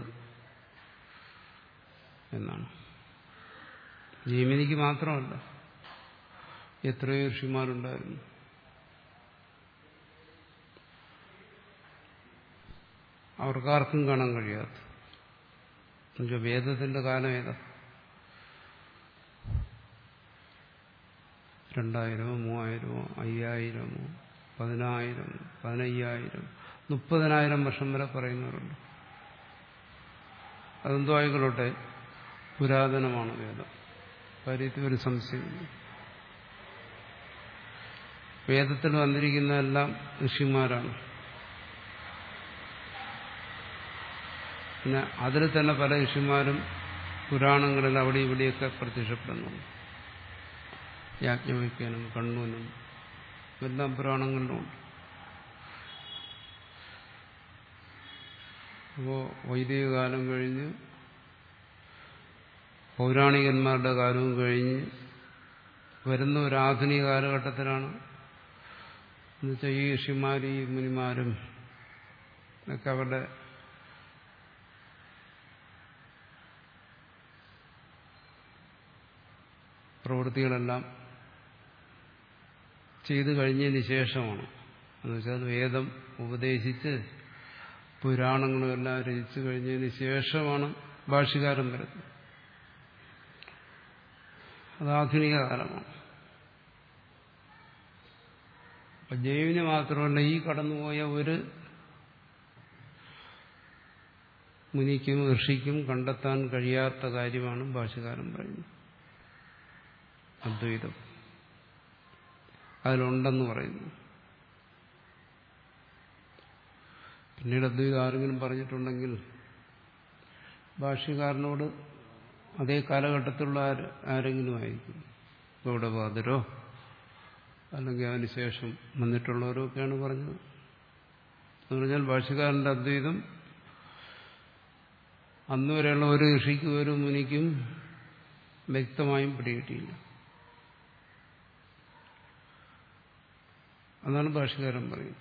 എന്നാണ് ജൈമിനിക്ക് മാത്രമല്ല എത്രയോ ഋഷിമാരുണ്ടായിരുന്നു അവർക്കാർക്കും കാണാൻ കഴിയാത്ത എന്നുവെച്ചാൽ വേദത്തിന്റെ കാലം ഏതാ രണ്ടായിരമോ മൂവായിരമോ അയ്യായിരമോ പതിനായിരം പതിനയ്യായിരം മുപ്പതിനായിരം വർഷം വരെ പറയുന്നവരുണ്ട് അതെന്തോ ആയിക്കൊള്ളട്ടെ പുരാതനമാണ് വേദം കാര്യത്തിൽ ഒരു സംശയമില്ല വേദത്തിൽ വന്നിരിക്കുന്നതെല്ലാം ഋഷിമാരാണ് പിന്നെ അതിൽ തന്നെ പല ഋഷിമാരും പുരാണങ്ങളിൽ അവിടെ ഇവിടെയൊക്കെ പ്രത്യക്ഷപ്പെടുന്നുണ്ട് യാജ്ഞവയ്ക്കാനും കണ്ണൂനും എല്ലാം പുരാണങ്ങളിലുമുണ്ട് അപ്പോൾ വൈദിക കാലം കഴിഞ്ഞ് പൗരാണികന്മാരുടെ കാലവും കഴിഞ്ഞ് വരുന്ന ഒരു ആധുനിക കാലഘട്ടത്തിലാണ് എന്നുവെച്ചാൽ ഈ ഋഷിമാരും ഈ മുനിമാരും ഒക്കെ അവരുടെ പ്രവൃത്തികളെല്ലാം ചെയ്തു കഴിഞ്ഞതിന് ശേഷമാണ് എന്നുവെച്ചാൽ വേദം ഉപദേശിച്ച് പുരാണങ്ങളുമെല്ലാം രചിച്ചു കഴിഞ്ഞതിന് ശേഷമാണ് ഭാഷ്യകാരൻ വരുന്നത് അത് ആധുനിക കാലമാണ് അപ്പൊ ജൈവിന് മാത്രമല്ല ഈ കടന്നുപോയ ഒരു മുനിക്കും ഋഷിക്കും കണ്ടെത്താൻ കഴിയാത്ത കാര്യമാണ് ഭാഷകാരൻ പറയുന്നത് അദ്വൈതം അതിലുണ്ടെന്ന് പറയുന്നു പിന്നീട് അദ്വൈതം ആരെങ്കിലും പറഞ്ഞിട്ടുണ്ടെങ്കിൽ ഭാഷ്യക്കാരനോട് അതേ കാലഘട്ടത്തിലുള്ള ആരെങ്കിലും ആയിരിക്കും ഗൗഡപാദരോ അല്ലെങ്കിൽ അതിനുശേഷം വന്നിട്ടുള്ളവരോ ഒക്കെയാണ് പറഞ്ഞത് എന്ന് പറഞ്ഞാൽ ഭാഷ്യക്കാരന്റെ അദ്വൈതം അന്നുവരെയുള്ള ഒരു ഋഷിക്കും ഒരു മുനിക്കും വ്യക്തമായും പിടികിട്ടിയില്ല അതാണ് ഭാഷകാരൻ പറയുന്നത്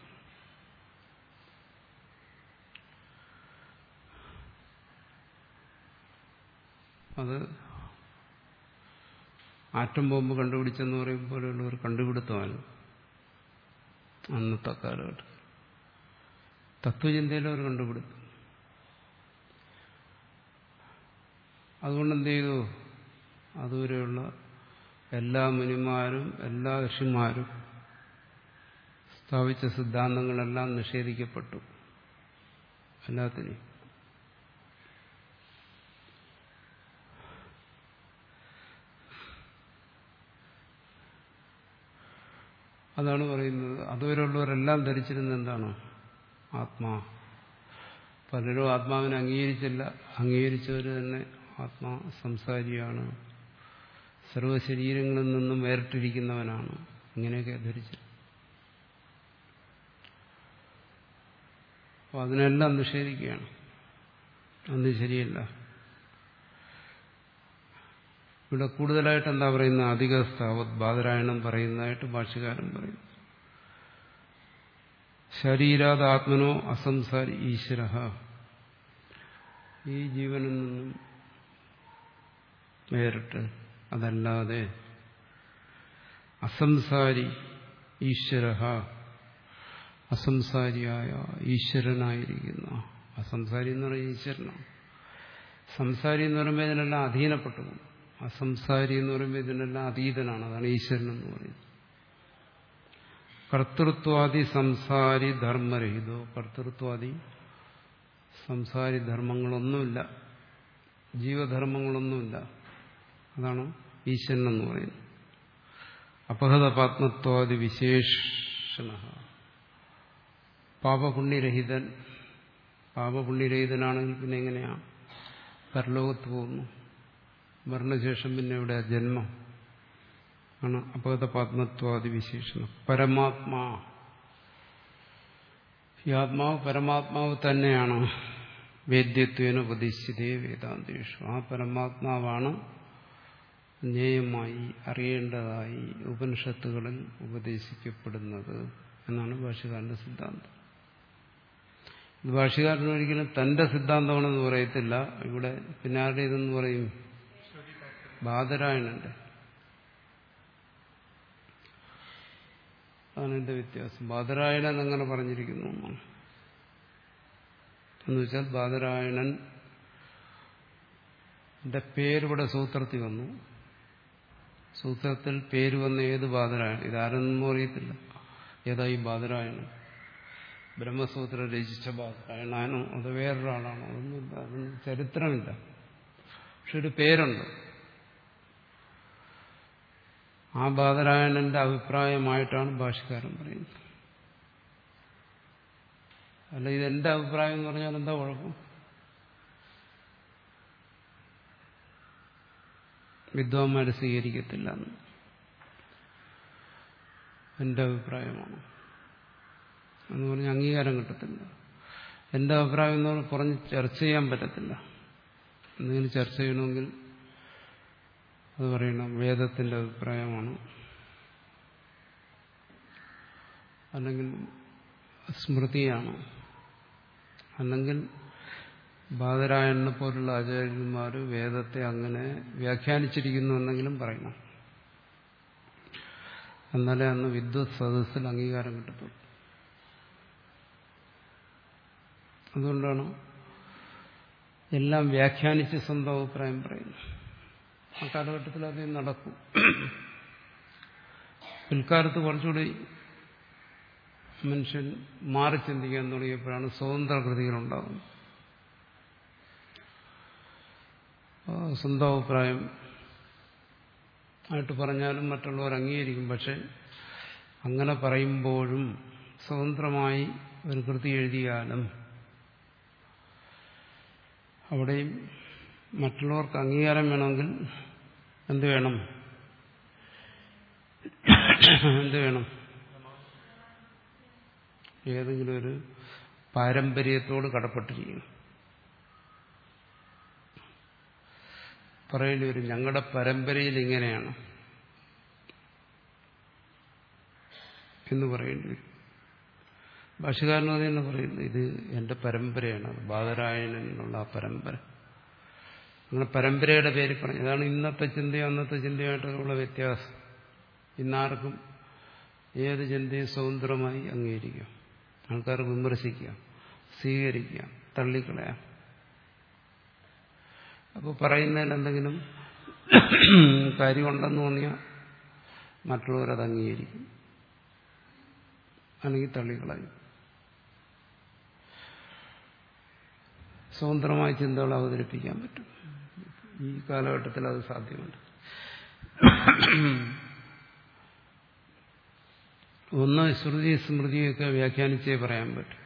അത് ആറ്റം ബോംബ് കണ്ടുപിടിച്ചെന്ന് പറയും പോലെയുള്ള ഒരു കണ്ടുപിടുത്തമാണ് അന്നത്തെ കാലഘട്ടം തത്വചിന്തയിലെ ഒരു കണ്ടുപിടുത്തം അതുകൊണ്ട് എന്ത് ചെയ്തു അതുവരെയുള്ള എല്ലാ മുനിമാരും എല്ലാ ഋഷിമാരും സ്ഥാപിച്ച സിദ്ധാന്തങ്ങളെല്ലാം നിഷേധിക്കപ്പെട്ടു എല്ലാത്തിനെയും അതാണ് പറയുന്നത് അതുവരെയുള്ളവരെല്ലാം ധരിച്ചിരുന്നത് എന്താണ് ആത്മാ പലരും ആത്മാവിനെ അംഗീകരിച്ചില്ല അംഗീകരിച്ചവർ തന്നെ ആത്മാ സംസാരിയാണ് സർവശരീരങ്ങളിൽ നിന്നും വേറിട്ടിരിക്കുന്നവനാണ് ഇങ്ങനെയൊക്കെ ധരിച്ചു അപ്പോൾ അതിനെല്ലാം നിഷേധിക്കുകയാണ് അത് ശരിയല്ല ഇവിടെ കൂടുതലായിട്ട് എന്താ പറയുന്നത് അധിക സ്ഥാവത് ബാദരായണം പറയുന്നതായിട്ട് ഭാഷ്യകാരൻ പറയും ശരീരാത് ആത്മനോ അസംസാരി ഈശ്വര ഈ ജീവനിൽ നിന്നും വേറിട്ട് അതല്ലാതെ അസംസാരി ഈശ്വര അസംസാരിയായ ഈശ്വരനായിരിക്കുന്ന അസംസാരി എന്ന് പറയുന്നത് ഈശ്വരനാണ് സംസാരി എന്ന് പറയുമ്പോൾ ഇതിനെല്ലാം അധീനപ്പെട്ടു പോകും അസംസാരി എന്ന് പറയുമ്പോൾ ഇതിനെല്ലാം അതീതനാണ് അതാണ് ഈശ്വരൻ എന്ന് പറയുന്നത് കർത്തൃത്വാദി സംസാരി ധർമ്മരഹിതോ കർത്തൃത്വാദി സംസാരി ധർമ്മങ്ങളൊന്നുമില്ല ജീവധർമ്മങ്ങളൊന്നുമില്ല അതാണ് ഈശ്വരൻ എന്ന് പറയുന്നത് അപഹത പാത്മത്വാദി വിശേഷണ പാപപുണ്യരഹിതൻ പാപപുണ്യരഹിതനാണെങ്കിൽ പിന്നെ എങ്ങനെയാ പരലോകത്ത് പോകുന്നു മരണശേഷം പിന്നെ ഇവിടെ ജന്മം ആണ് അപകത പാത്മത്വാദി വിശേഷണം പരമാത്മാ ഈ ആത്മാവ് പരമാത്മാവ് തന്നെയാണ് വേദ്യത്വേന ഉപദേശിച്ചതേ വേദാന്തേഷു ആ പരമാത്മാവാണ് ജ്ഞേയമായി അറിയേണ്ടതായി ഉപനിഷത്തുകളിൽ ഉപദേശിക്കപ്പെടുന്നത് എന്നാണ് ഭാഷകാരന്റെ സിദ്ധാന്തം ഇത് ഭാഷകാരൻ ഒരിക്കലും തന്റെ സിദ്ധാന്തമാണെന്ന് പറയത്തില്ല ഇവിടെ പിന്നെ ആരുടെ ഇതെന്ന് പറയും ബാദരായണന്റെ അതാണ് എന്റെ വ്യത്യാസം ബാദരായണൻ അങ്ങനെ പറഞ്ഞിരിക്കുന്നു എന്നാണ് എന്ന് വെച്ചാൽ ബാദരായണൻ എന്റെ പേരിവിടെ സൂത്രത്തിൽ വന്നു സൂത്രത്തിൽ പേര് വന്ന ഏത് ബാദരായണൻ ഇതാരെന്നും അറിയത്തില്ല ഏതാ ഈ ബാദരായണൻ ബ്രഹ്മസൂത്രം രചിച്ച ബാദരായണനോ അത് വേറൊരാളാണോ അതൊന്നുമില്ല അതൊന്നും ചരിത്രമില്ല പക്ഷെ ഒരു പേരുണ്ട് ആ ബാദരായണന്റെ അഭിപ്രായമായിട്ടാണ് ഭാഷകാരൻ പറയുന്നത് അല്ല ഇതെന്റെ അഭിപ്രായം എന്ന് പറഞ്ഞാൽ എന്താ കുഴപ്പം വിദ്വാന്മാർ സ്വീകരിക്കത്തില്ല എന്ന് എന്റെ അഭിപ്രായമാണ് എന്ന് പറഞ്ഞ് അംഗീകാരം കിട്ടത്തില്ല എന്റെ അഭിപ്രായം എന്ന് പറഞ്ഞ് പറഞ്ഞ് ചർച്ച ചെയ്യാൻ പറ്റത്തില്ല എന്തെങ്കിലും ചർച്ച ചെയ്യണമെങ്കിൽ അത് പറയണം വേദത്തിന്റെ അഭിപ്രായമാണ് അല്ലെങ്കിൽ സ്മൃതിയാണ് അല്ലെങ്കിൽ ബാദരായണനെ പോലുള്ള ആചാര്യന്മാർ വേദത്തെ അങ്ങനെ വ്യാഖ്യാനിച്ചിരിക്കുന്നു എന്നെങ്കിലും പറയണം എന്നാലേ അന്ന് വിദ്വത് സദസ്സിൽ അംഗീകാരം കിട്ടത്തുള്ളൂ അതുകൊണ്ടാണ് എല്ലാം വ്യാഖ്യാനിച്ച് സ്വന്തം അഭിപ്രായം പറയുന്നു ആ കാലഘട്ടത്തിൽ അത് നടക്കും പിൽക്കാലത്ത് കുറച്ചുകൂടി മനുഷ്യൻ മാറി ചിന്തിക്കാൻ തുടങ്ങിയപ്പോഴാണ് സ്വതന്ത്ര കൃതികളുണ്ടാകുന്നത് സ്വന്തം അഭിപ്രായം ആയിട്ട് പറഞ്ഞാലും മറ്റുള്ളവർ അംഗീകരിക്കും പക്ഷെ അങ്ങനെ പറയുമ്പോഴും സ്വതന്ത്രമായി ഒരു കൃതി എഴുതിയാലും അവിടെയും മറ്റുള്ളവർക്ക് അംഗീകാരം വേണമെങ്കിൽ എന്ത് വേണം എന്ത് വേണം ഏതെങ്കിലും ഒരു പാരമ്പര്യത്തോട് കടപ്പെട്ടിരിക്കണം പറയേണ്ടി വരും ഞങ്ങളുടെ പരമ്പരയിൽ ഇങ്ങനെയാണ് എന്ന് പറയേണ്ടി വരും ഭാഷകാരനും അത് തന്നെ പറയുന്നു ഇത് എന്റെ പരമ്പരയാണ് ബാദരായണനുള്ള ആ പരമ്പര അങ്ങനെ പരമ്പരയുടെ പേര് പറഞ്ഞു അതാണ് ഇന്നത്തെ ചിന്തയും അന്നത്തെ ചിന്തയായിട്ടുള്ള വ്യത്യാസം ഇന്നാർക്കും ഏത് ചിന്തയും സ്വതന്ത്രമായി അംഗീകരിക്കാം ആൾക്കാർ വിമർശിക്കാം സ്വീകരിക്കാം തള്ളിക്കളയാം അപ്പോൾ പറയുന്നതിൽ എന്തെങ്കിലും കാര്യമുണ്ടെന്ന് തോന്നിയാൽ മറ്റുള്ളവരത് അംഗീകരിക്കും അല്ലെങ്കിൽ തള്ളിക്കളയും സ്വതന്ത്രമായ ചിന്തകൾ അവതരിപ്പിക്കാൻ പറ്റും ഈ കാലഘട്ടത്തിൽ അത് സാധ്യമുണ്ട് ഒന്ന് ശ്രുതി സ്മൃതിയൊക്കെ വ്യാഖ്യാനിച്ചേ പറയാൻ പറ്റും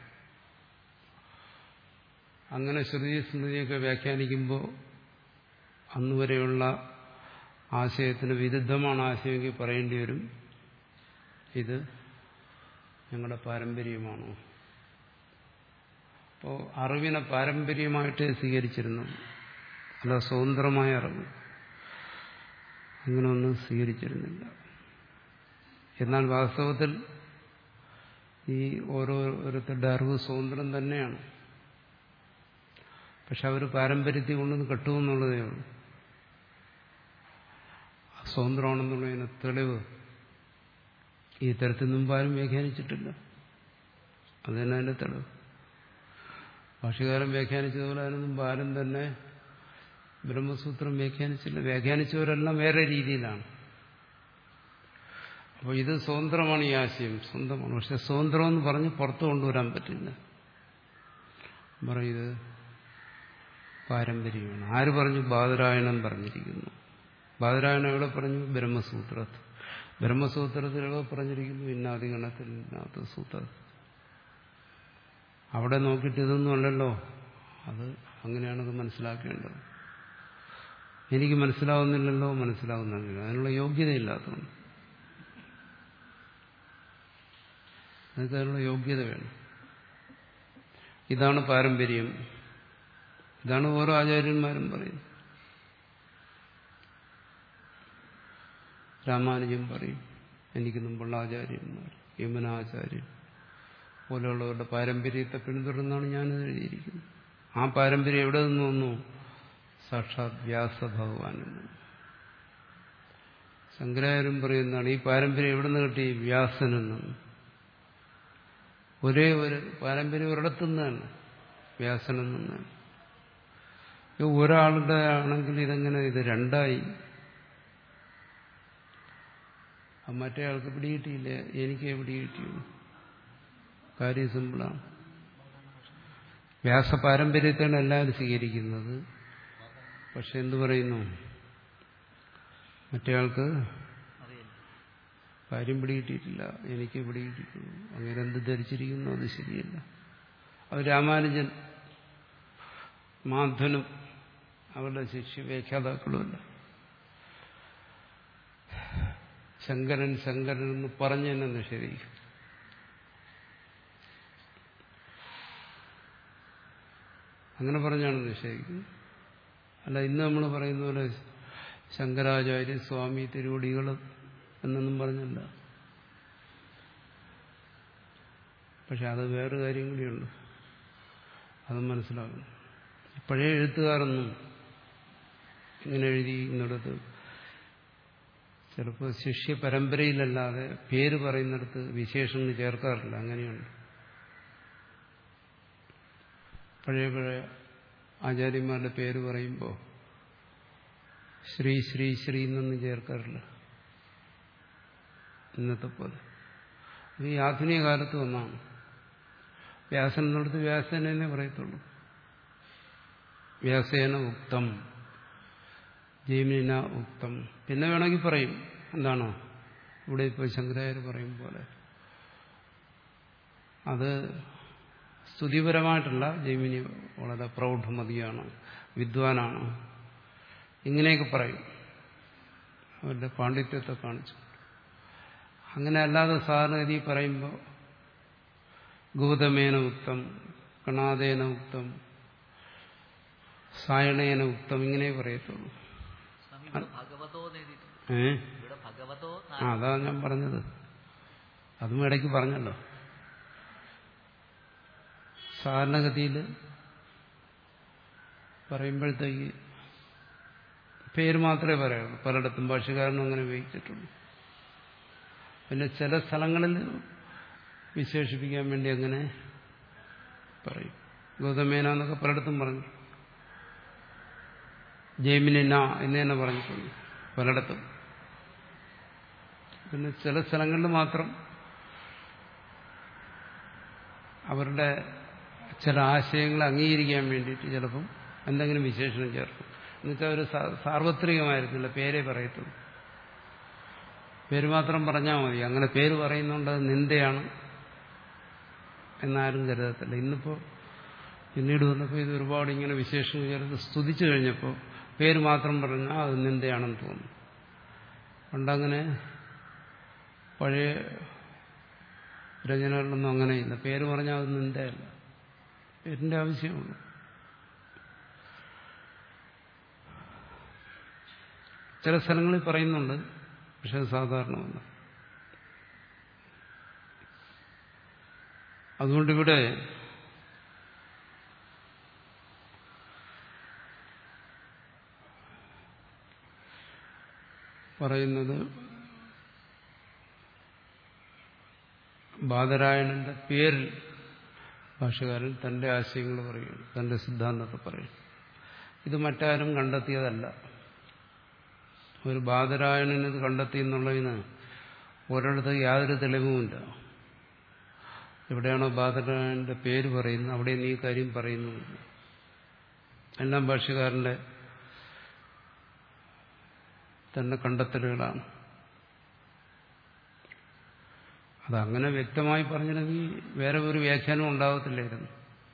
അങ്ങനെ ശ്രുതി സ്മൃതിയൊക്കെ വ്യാഖ്യാനിക്കുമ്പോൾ അന്നുവരെയുള്ള ആശയത്തിന് വിരുദ്ധമാണ് ആശയമെങ്കിൽ പറയേണ്ടി വരും ഇത് ഞങ്ങളുടെ പാരമ്പര്യമാണോ അപ്പോൾ അറിവിനെ പാരമ്പര്യമായിട്ട് സ്വീകരിച്ചിരുന്നു അല്ല സ്വതന്ത്രമായ അറിവ് അങ്ങനെയൊന്നും സ്വീകരിച്ചിരുന്നില്ല എന്നാൽ വാസ്തവത്തിൽ ഈ ഓരോരുത്തരുടെ അറിവ് സ്വതന്ത്രം തന്നെയാണ് പക്ഷെ അവർ പാരമ്പര്യത്തിൽ കൊണ്ടൊന്ന് കെട്ടുമെന്നുള്ളതേ ഉള്ളൂ സ്വതന്ത്രമാണെന്നുള്ളതിന് തെളിവ് ഈ തരത്തിൽ മുമ്പ് ആരും വ്യാഖ്യാനിച്ചിട്ടില്ല അത് തന്നെ അതിന്റെ തെളിവ് ഭാഷകാരൻ വ്യാഖ്യാനിച്ചതുപോലെ അതിന് മുമ്പ് ആരും തന്നെ ബ്രഹ്മസൂത്രം വ്യാഖ്യാനിച്ചില്ല വ്യാഖ്യാനിച്ചവരെല്ലാം വേറെ രീതിയിലാണ് അപ്പോൾ ഇത് സ്വതന്ത്രമാണ് ഈ ആശയം സ്വന്തമാണ് പക്ഷെ സ്വതന്ത്രം എന്ന് പറഞ്ഞ് പുറത്തു കൊണ്ടുവരാൻ പറ്റില്ല പറയുന്നത് പാരമ്പര്യമാണ് ആര് പറഞ്ഞു ബാദരായണൻ പറഞ്ഞിരിക്കുന്നു ബാദരായണൻ എവിടെ പറഞ്ഞു ബ്രഹ്മസൂത്രത്തിൽ ബ്രഹ്മസൂത്രത്തിൽ എവിടെ പറഞ്ഞിരിക്കുന്നു ഇന്നാദിഗണത്തിൽ ഇന്നാത്ത സൂത്രത്തിൽ അവിടെ നോക്കിയിട്ട് ഇതൊന്നും അല്ലല്ലോ അത് അങ്ങനെയാണത് മനസ്സിലാക്കേണ്ടത് എനിക്ക് മനസ്സിലാവുന്നില്ലല്ലോ മനസ്സിലാവുന്നില്ല അതിനുള്ള യോഗ്യതയില്ലാത്തതുകൊണ്ട് നിങ്ങൾക്ക് അതിനുള്ള യോഗ്യത വേണം ഇതാണ് പാരമ്പര്യം ഇതാണ് ഓരോ ആചാര്യന്മാരും പറയുന്നത് രാമാനുജൻ പറയും എനിക്ക് മുമ്പുള്ള ആചാര്യന്മാർ യമുനാചാര്യൻ പോലെയുള്ളവരുടെ പാരമ്പര്യത്തെ പിന്തുടർന്നാണ് ഞാനിത് എഴുതിയിരിക്കുന്നത് ആ പാരമ്പര്യം എവിടെ നിന്ന് വന്നു സാക്ഷാത് വ്യാസഭഗവാനിൽ നിന്ന് ശങ്കരാചാര്യം പറയുന്നതാണ് ഈ പാരമ്പര്യം എവിടെ നിന്ന് കിട്ടി വ്യാസനിൽ നിന്ന് ഒരേ ഒരു പാരമ്പര്യം ഒരിടത്തുനിന്ന് തന്നെ വ്യാസനിൽ നിന്ന് തന്നെ ഇത് ഒരാളുടെ ആണെങ്കിൽ ഇതെങ്ങനെ ഇത് രണ്ടായി ആ മറ്റേ ആൾക്ക് പിടികിട്ടിയില്ല എനിക്ക് പിടികിട്ടിയുള്ളൂ കാര്യം സിമ്പിളാണ് വ്യാസ പാരമ്പര്യത്തെയാണ് എല്ലാവരും സ്വീകരിക്കുന്നത് പക്ഷെ എന്തു പറയുന്നു മറ്റേ ആൾക്ക് അറിയില്ല കാര്യം പിടികിട്ടിയിട്ടില്ല എനിക്ക് പിടികിട്ടിയിട്ടുള്ളൂ അങ്ങനെ എന്ത് ധരിച്ചിരിക്കുന്നു അത് ശരിയല്ല അത് രാമാനുജൻ മാധവനും അവരുടെ ശിഷ്യ വ്യാഖ്യാതാക്കളുമല്ല ശങ്കരൻ ശങ്കരൻ എന്ന് പറഞ്ഞു തന്നെ നിഷേധിക്കും അങ്ങനെ പറഞ്ഞാണ് നിഷേധിക്കുന്നത് അല്ല ഇന്ന് നമ്മൾ പറയുന്ന പോലെ ശങ്കരാചാര്യ സ്വാമി തിരുവടികൾ എന്നൊന്നും പറഞ്ഞല്ല പക്ഷെ അത് വേറെ കാര്യം കൂടിയുണ്ട് അത് മനസ്സിലാക്കണം പഴയ എഴുത്തുകാരൊന്നും ഇങ്ങനെ എഴുതി എന്നിടത്ത് ചിലപ്പോൾ ശിഷ്യ പരമ്പരയിലല്ലാതെ പേര് പറയുന്നിടത്ത് വിശേഷങ്ങൾ ചേർക്കാറില്ല അങ്ങനെയുണ്ട് പഴയ പഴയ ആചാര്യന്മാരുടെ പേര് പറയുമ്പോൾ ശ്രീ ശ്രീ ശ്രീ എന്നൊന്നും ചേർക്കാറില്ല ഇന്നത്തെ പോലെ അത് ഈ ആധുനിക കാലത്ത് വന്നാണ് വ്യാസൻ എന്നിടത്ത് വ്യാസനെ പറയത്തുള്ളൂ വ്യാസേന ഉക്തം ജൈമിന ഉക്തം പിന്നെ വേണമെങ്കിൽ പറയും എന്താണോ ഇവിടെ ഇപ്പോൾ ശങ്കരാചാര്യ പറയും പോലെ അത് സ്തുതിപരമായിട്ടല്ല ജൈമിനി വളരെ പ്രൗഢമതിയാണ് വിദ്വാനാണ് ഇങ്ങനെയൊക്കെ പറയും അവരുടെ പാണ്ഡിത്യത്തെ കാണിച്ചു അങ്ങനെ അല്ലാതെ സാധാരണഗതി പറയുമ്പോൾ ഗൗതമേന ഉക്തം കണാദേന ഉക്തം സായണേന ഉക്തം ഇങ്ങനെ പറയത്തുള്ളൂ സ്വാമി ഇവിടെ ഭഗവതോ എഴുതിയിട്ടുണ്ട് ഏ ഇവിടെ ഭഗവതോ ആ അതാ ഞാൻ പറഞ്ഞത് അതും ഇടയ്ക്ക് പറഞ്ഞല്ലോ സാധാരണഗതിയിൽ പറയുമ്പോഴത്തേക്ക് പേര് മാത്രമേ പറയുള്ളൂ പലയിടത്തും ഭാഷകാരനും അങ്ങനെ ഉപയോഗിച്ചിട്ടുള്ളൂ പിന്നെ ചില സ്ഥലങ്ങളിൽ വിശേഷിപ്പിക്കാൻ വേണ്ടി അങ്ങനെ പറയും ഗൗതമേന എന്നൊക്കെ പലയിടത്തും പറഞ്ഞു ജൈമിനിന എന്ന് തന്നെ പറഞ്ഞിട്ടുണ്ട് പലയിടത്തും പിന്നെ ചില സ്ഥലങ്ങളിൽ മാത്രം അവരുടെ ചില ആശയങ്ങൾ അംഗീകരിക്കാൻ വേണ്ടിയിട്ട് ചിലപ്പം എന്തെങ്കിലും വിശേഷണം ചേർക്കും എന്നുവെച്ചാൽ ഒരു സാ- സാർവത്രികമായിരുന്നില്ല പേരേ പറയത്തുള്ളൂ പേര് മാത്രം പറഞ്ഞാൽ മതി അങ്ങനെ പേര് പറയുന്നുണ്ട് അത് നിന്ദയാണ് എന്നാരും കരുതത്തില്ല ഇന്നിപ്പോൾ പിന്നീട് വന്നപ്പോൾ ഇത് ഒരുപാട് ഇങ്ങനെ വിശേഷങ്ങൾ ചേർത്ത് സ്തുതിച്ചു കഴിഞ്ഞപ്പോൾ പേര് മാത്രം പറഞ്ഞാൽ അത് നിന്ദയാണെന്ന് തോന്നുന്നു പണ്ടങ്ങനെ പഴയ രചനകളിലൊന്നും അങ്ങനെയില്ല പേര് പറഞ്ഞാൽ അത് നിന്ദയല്ല പേരിന്റെ ആവശ്യമുള്ളൂ ചില സ്ഥലങ്ങളിൽ പറയുന്നുണ്ട് പക്ഷെ അത് സാധാരണമല്ല അതുകൊണ്ടിവിടെ പറയുന്നത് ബാദരായണന്റെ പേരിൽ ഭാഷകാരൻ തന്റെ ആശയങ്ങൾ പറയുന്നു തന്റെ സിദ്ധാന്തത്തെ പറയും ഇത് മറ്റാരും കണ്ടെത്തിയതല്ല ഒരു ബാദരായണൻ ഇത് കണ്ടെത്തി എന്നുള്ളതിന് ഒരിടത്ത് യാതൊരു തെളിവുമില്ല എവിടെയാണോ ബാധരായണന്റെ പേര് പറയുന്നത് അവിടെ നീ കാര്യം പറയുന്നു എല്ലാം ഭാഷ്യക്കാരന്റെ തന്നെ കണ്ടെത്തലുകളാണ് അതങ്ങനെ വ്യക്തമായി പറഞ്ഞിരുന്നെങ്കിൽ വേറെ ഒരു വ്യാഖ്യാനം ഉണ്ടാകത്തില്ലായിരുന്നു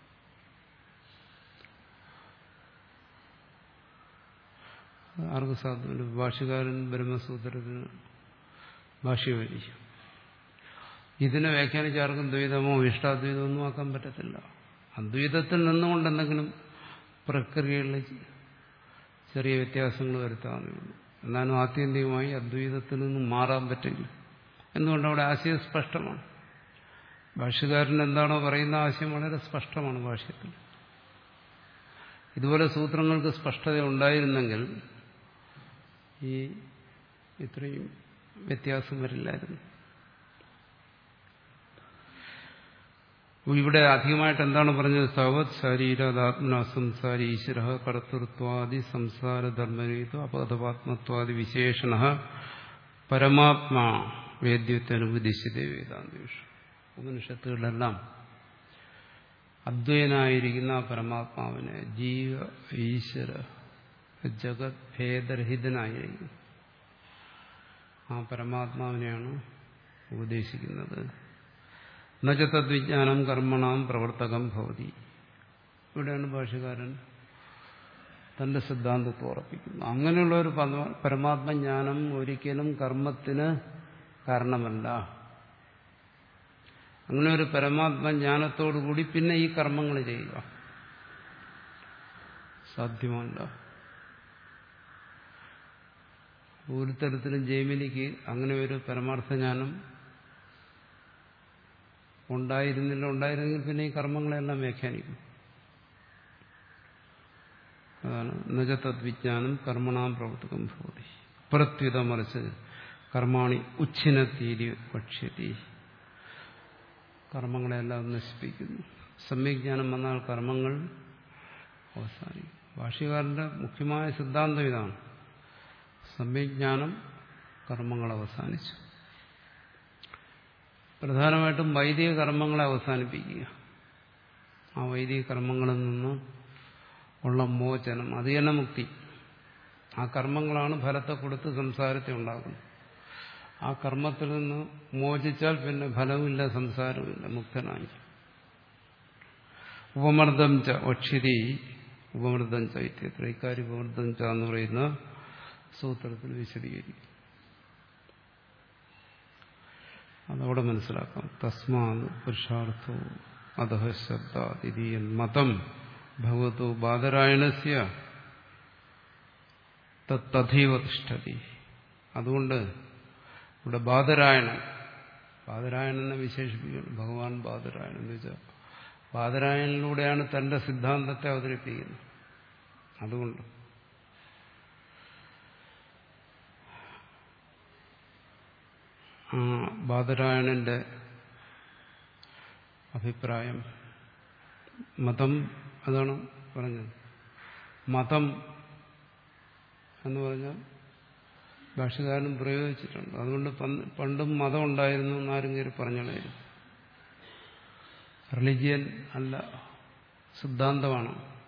ആർക്ക് സാധ്യമല്ല ഭാഷ്യകാരൻ ബ്രഹ്മസൂത്രത്തിന് ഭാഷ്യ വഴി ഇതിനെ വ്യാഖ്യാനിച്ച് ആർക്കും ദ്വൈതമോ ഇഷ്ടാദ്വൈതമോ ഒന്നും ആക്കാൻ പറ്റത്തില്ല അദ്വൈതത്തിൽ നിന്നുകൊണ്ട് എന്തെങ്കിലും പ്രക്രിയകളിൽ ചെറിയ വ്യത്യാസങ്ങൾ വരുത്താവുന്നേ ഉള്ളൂ എന്നാലും ആത്യന്തികമായി അദ്വൈതത്തിൽ നിന്നും മാറാൻ പറ്റില്ല എന്തുകൊണ്ട് അവിടെ ആശയം സ്പഷ്ടമാണ് ഭാഷ്യകാരൻ എന്താണോ പറയുന്ന ആശയം വളരെ സ്പഷ്ടമാണ് ഭാഷ്യത്തിൽ ഇതുപോലെ സൂത്രങ്ങൾക്ക് സ്പഷ്ടത ഉണ്ടായിരുന്നെങ്കിൽ ഈ ഇത്രയും വ്യത്യാസം വരില്ലായിരുന്നു ഇവിടെ അധികമായിട്ട് എന്താണ് പറഞ്ഞത് സവത് ശരീരാത്മന സംസാരി ഈശ്വര കർത്തൃത്വാദി സംസാര ധർമ്മരീതു അപകഥപാത്മത്വാദി വിശേഷണ പരമാത്മാ വേദ്യത്വനുപദിശ്യതേ വേദാന്തേഷു ഉപനിഷത്തുകളിലെല്ലാം അദ്വൈനായിരിക്കുന്ന ആ പരമാത്മാവിനെ ജീവ ഈശ്വര ജഗത് ഭേദരഹിതനായിരിക്കും ആ പരമാത്മാവിനെയാണ് ഉപദേശിക്കുന്നത് എന്നുവെച്ചാൽ തദ്വിജ്ഞാനം കർമ്മണാം പ്രവർത്തകം ഭവതി ഇവിടെയാണ് ഭാഷകാരൻ തന്റെ സിദ്ധാന്തത്തെ ഉറപ്പിക്കുന്നത് അങ്ങനെയുള്ള ഒരു പരമാത്മജ്ഞാനം ഒരിക്കലും കർമ്മത്തിന് കാരണമല്ല അങ്ങനെ ഒരു പരമാത്മജ്ഞാനത്തോടുകൂടി പിന്നെ ഈ കർമ്മങ്ങൾ ചെയ്യുക സാധ്യമല്ല ഒരു തരത്തിലും ജൈമിനിക്ക് അങ്ങനെ ഒരു പരമാർത്ഥജ്ഞാനം ഉണ്ടായിരുന്നില്ല ഉണ്ടായിരുന്നെങ്കിൽ പിന്നെ ഈ കർമ്മങ്ങളെല്ലാം വ്യാഖ്യാനിക്കും അതാണ് നജതദ്വിജ്ഞാനം കർമ്മണാം പ്രവർത്തകം ഭവതി പ്രത്യുത മറിച്ച് കർമാണി ഉച്ഛിനത്തീരി പക്ഷ്യതി കർമ്മങ്ങളെല്ലാം നശിപ്പിക്കുന്നു സമ്യജ്ഞാനം വന്നാൽ കർമ്മങ്ങൾ അവസാനിക്കും ഭാഷ്യകാരന്റെ മുഖ്യമായ സിദ്ധാന്തം ഇതാണ് സമ്യജ്ഞാനം കർമ്മങ്ങൾ അവസാനിച്ചു പ്രധാനമായിട്ടും വൈദിക കർമ്മങ്ങളെ അവസാനിപ്പിക്കുക ആ വൈദിക കർമ്മങ്ങളിൽ നിന്ന് ഉള്ള മോചനം അത് തന്നെ മുക്തി ആ കർമ്മങ്ങളാണ് ഫലത്തെ കൊടുത്ത് സംസാരത്തെ ഉണ്ടാക്കുന്നത് ആ കർമ്മത്തിൽ നിന്ന് മോചിച്ചാൽ പിന്നെ ഫലവുമില്ല സംസാരവുമില്ല മുക്തനായി ഉപമർദ്ദം ച ഒക്ഷിതി ഉപമർദ്ദം ച ഇത്യത്ര ഇക്കാര്യം ഉപമർദ്ദം ച എന്ന് പറയുന്ന സൂത്രത്തിൽ വിശദീകരിക്കും അതവിടെ മനസ്സിലാക്കാം തസ്മാത് പുരുഷാർത്ഥോ അധ ശബ്ദാതിഥിയൻ മതം ഭഗവതോ ബാദരായണസ്യ തഥൈവ തിഷ്ഠതി അതുകൊണ്ട് ഇവിടെ ബാദരായണൻ ബാദരായണനെ വിശേഷിപ്പിക്കുന്നു ഭഗവാൻ ബാദരായണൻ എന്ന് വെച്ചാൽ ബാദരായണിലൂടെയാണ് തന്റെ സിദ്ധാന്തത്തെ അവതരിപ്പിക്കുന്നത് അതുകൊണ്ട് ആ ബാദരായണന്റെ അഭിപ്രായം മതം അതാണ് പറഞ്ഞത് മതം എന്ന് പറഞ്ഞാൽ ഭാഷകാരനും പ്രയോഗിച്ചിട്ടുണ്ട് അതുകൊണ്ട് പണ്ടും മതം ഉണ്ടായിരുന്നു എന്നാരും കയറി പറഞ്ഞാലായിരുന്നു റിലിജിയൻ അല്ല സിദ്ധാന്തമാണ്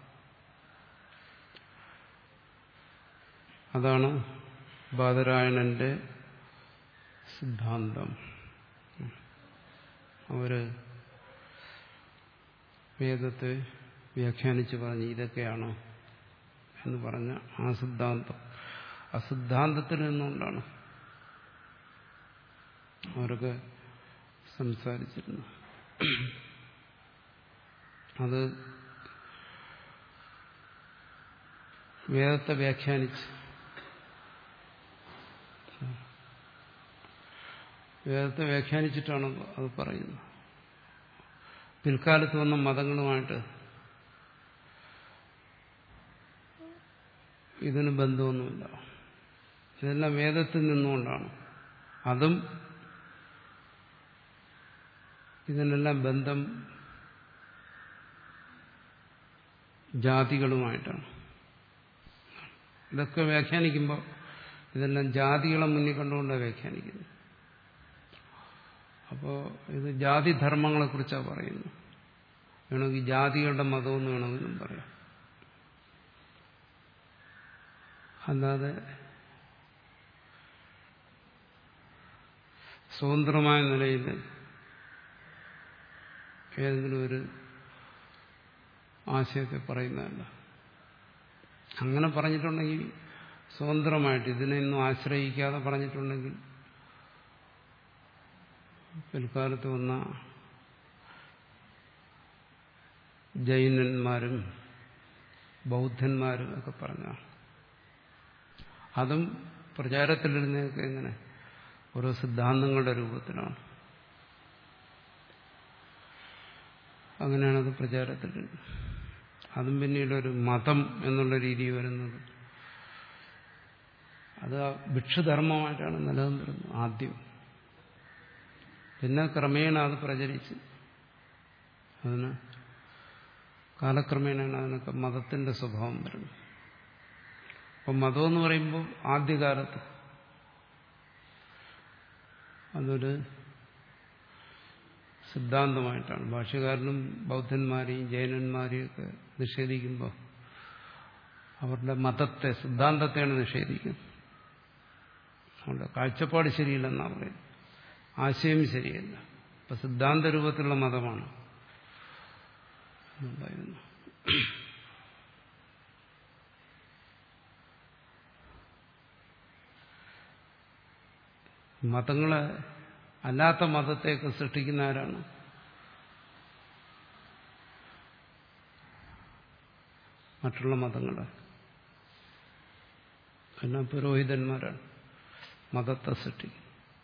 അതാണ് ബാദരായണന്റെ സിദ്ധാന്തം അവര് വേദത്തെ വ്യാഖ്യാനിച്ച് പറഞ്ഞ് ഇതൊക്കെയാണ് എന്ന് പറഞ്ഞ ആ സിദ്ധാന്തം ആ സിദ്ധാന്തത്തിൽ നിന്നുകൊണ്ടാണ് അവരൊക്കെ സംസാരിച്ചിരുന്നു അത് വേദത്തെ വ്യാഖ്യാനിച്ച് വേദത്തെ വ്യാഖ്യാനിച്ചിട്ടാണ് അത് പറയുന്നത് പിൽക്കാലത്ത് വന്ന മതങ്ങളുമായിട്ട് ഇതിന് ബന്ധമൊന്നുമില്ല ഇതെല്ലാം വേദത്തിൽ നിന്നുകൊണ്ടാണ് അതും ഇതിനെല്ലാം ബന്ധം ജാതികളുമായിട്ടാണ് ഇതൊക്കെ വ്യാഖ്യാനിക്കുമ്പോൾ ഇതെല്ലാം ജാതികളെ മുന്നിൽ കണ്ടുകൊണ്ടാണ് വ്യാഖ്യാനിക്കുന്നത് അപ്പോൾ ഇത് ജാതിധർമ്മങ്ങളെ കുറിച്ചാണ് പറയുന്നത് വേണമെങ്കിൽ ജാതികളുടെ മതമെന്ന് വേണമെങ്കിലും പറയാം അല്ലാതെ സ്വതന്ത്രമായ നിലയിൽ ഏതെങ്കിലും ഒരു ആശയത്തെ പറയുന്നതല്ല അങ്ങനെ പറഞ്ഞിട്ടുണ്ടെങ്കിൽ സ്വതന്ത്രമായിട്ട് ഇതിനെയൊന്നും ആശ്രയിക്കാതെ പറഞ്ഞിട്ടുണ്ടെങ്കിൽ പിൽക്കാലത്ത് വന്ന ജൈനന്മാരും ബൗദ്ധന്മാരും ഒക്കെ പറഞ്ഞ അതും പ്രചാരത്തിലിരുന്നതൊക്കെ എങ്ങനെ ഓരോ സിദ്ധാന്തങ്ങളുടെ രൂപത്തിലാണ് അങ്ങനെയാണ് അത് പ്രചാരത്തിൽ അതും പിന്നീട് ഒരു മതം എന്നുള്ള രീതി വരുന്നത് അത് ഭിക്ഷധർമ്മമായിട്ടാണ് നിലനിന്നിരുന്നത് ആദ്യം പിന്നെ ക്രമേണ അത് പ്രചരിച്ച് അതിന് കാലക്രമേണയാണ് അതിനൊക്കെ മതത്തിന്റെ സ്വഭാവം വരുന്നത് അപ്പം മതം എന്ന് പറയുമ്പോൾ ആദ്യകാലത്ത് അതൊരു സിദ്ധാന്തമായിട്ടാണ് ഭാഷ്യകാരനും ബൗദ്ധന്മാരെയും ജൈനന്മാരെയും ഒക്കെ നിഷേധിക്കുമ്പോൾ അവരുടെ മതത്തെ സിദ്ധാന്തത്തെയാണ് നിഷേധിക്കുന്നത് അവരുടെ കാഴ്ചപ്പാട് ശരിയില്ലെന്നാണ് പറയുന്നത് ആശയം ശരിയല്ല ഇപ്പൊ സിദ്ധാന്ത രൂപത്തിലുള്ള മതമാണ് ഉണ്ടായിരുന്നു മതങ്ങളെ അല്ലാത്ത മതത്തെയൊക്കെ സൃഷ്ടിക്കുന്ന ആരാണ് മറ്റുള്ള മതങ്ങളെ എല്ലാം പുരോഹിതന്മാരാണ് മതത്തെ സൃഷ്ടിക്കുന്നത്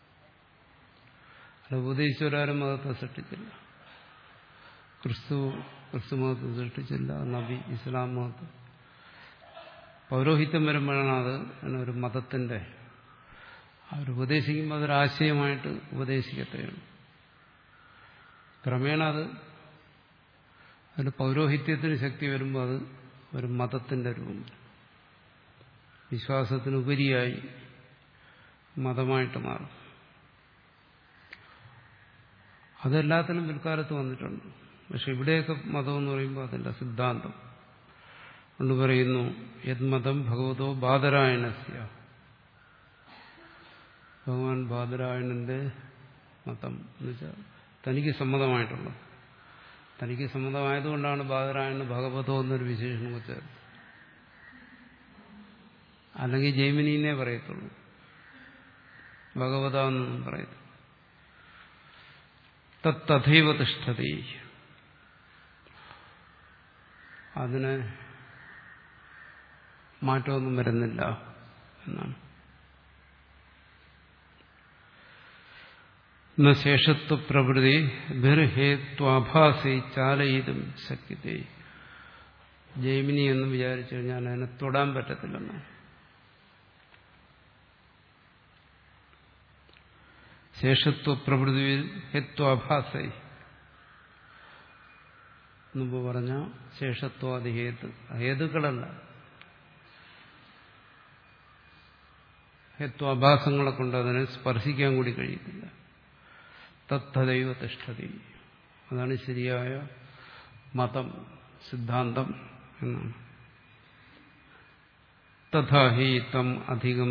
അല്ല ഉപദേശിച്ചവരാരും മതത്തെ സൃഷ്ടിച്ചില്ല ക്രിസ്തു ക്രിസ്തു മതത്തെ സൃഷ്ടിച്ചില്ല നബി ഇസ്ലാം മതത്തെ പൗരോഹിത്യം വരുമ്പോഴാണ് അത് ഒരു മതത്തിന്റെ അവർ ഉപദേശിക്കുമ്പോൾ അതൊരാശയമായിട്ട് ഉപദേശിക്കത്തെയാണ് ക്രമേണ അത് അതിന് പൗരോഹിത്യത്തിന് ശക്തി വരുമ്പോൾ അത് ഒരു മതത്തിന്റെ രൂപം വിശ്വാസത്തിനുപരിയായി മതമായിട്ട് മാറും അതെല്ലാത്തിനും പിൽക്കാലത്ത് വന്നിട്ടുണ്ട് പക്ഷെ ഇവിടെയൊക്കെ മതം എന്ന് പറയുമ്പോൾ അതല്ല സിദ്ധാന്തം കൊണ്ട് പറയുന്നു യദ്മതം ഭഗവതോ ബാദരായണസ്യ ഭഗവാൻ ബാദരായണന്റെ മതം എന്ന് വെച്ചാൽ തനിക്ക് സമ്മതമായിട്ടുള്ളത് തനിക്ക് സമ്മതമായതുകൊണ്ടാണ് ബാദരായണന് ഭഗവതോ എന്നൊരു വിശേഷണം വെച്ചത് അല്ലെങ്കിൽ ജൈമിനീനെ പറയത്തുള്ളൂ ഭഗവത എന്നൊന്നും പറയത്തില്ല തത്തഥൈവ തിഷ്ഠതി അതിന് മാറ്റമൊന്നും വരുന്നില്ല എന്നാണ് ശേഷത്വ പ്രവൃത്തി ബിർഹേത്വാഭാസി ചാലയിതും ശക്യത്തെ ജൈമിനി എന്ന് വിചാരിച്ചു കഴിഞ്ഞാൽ അതിനെ തൊടാൻ പറ്റത്തില്ലെന്നാണ് ശേഷത്വ പ്രവൃത്തിയിൽ ഹേത്വാഭാസൈ മുമ്പ് പറഞ്ഞ ശേഷത്വാദി ഹേതു ഹേതുക്കളല്ല ഹേത്വാഭാസങ്ങളെ കൊണ്ട് അതിനെ സ്പർശിക്കാൻ കൂടി കഴിയത്തില്ല തത്തദൈവ തിഷ്ഠതി അതാണ് ശരിയായ മതം സിദ്ധാന്തം എന്നാണ് തഥാഹി തം അധികം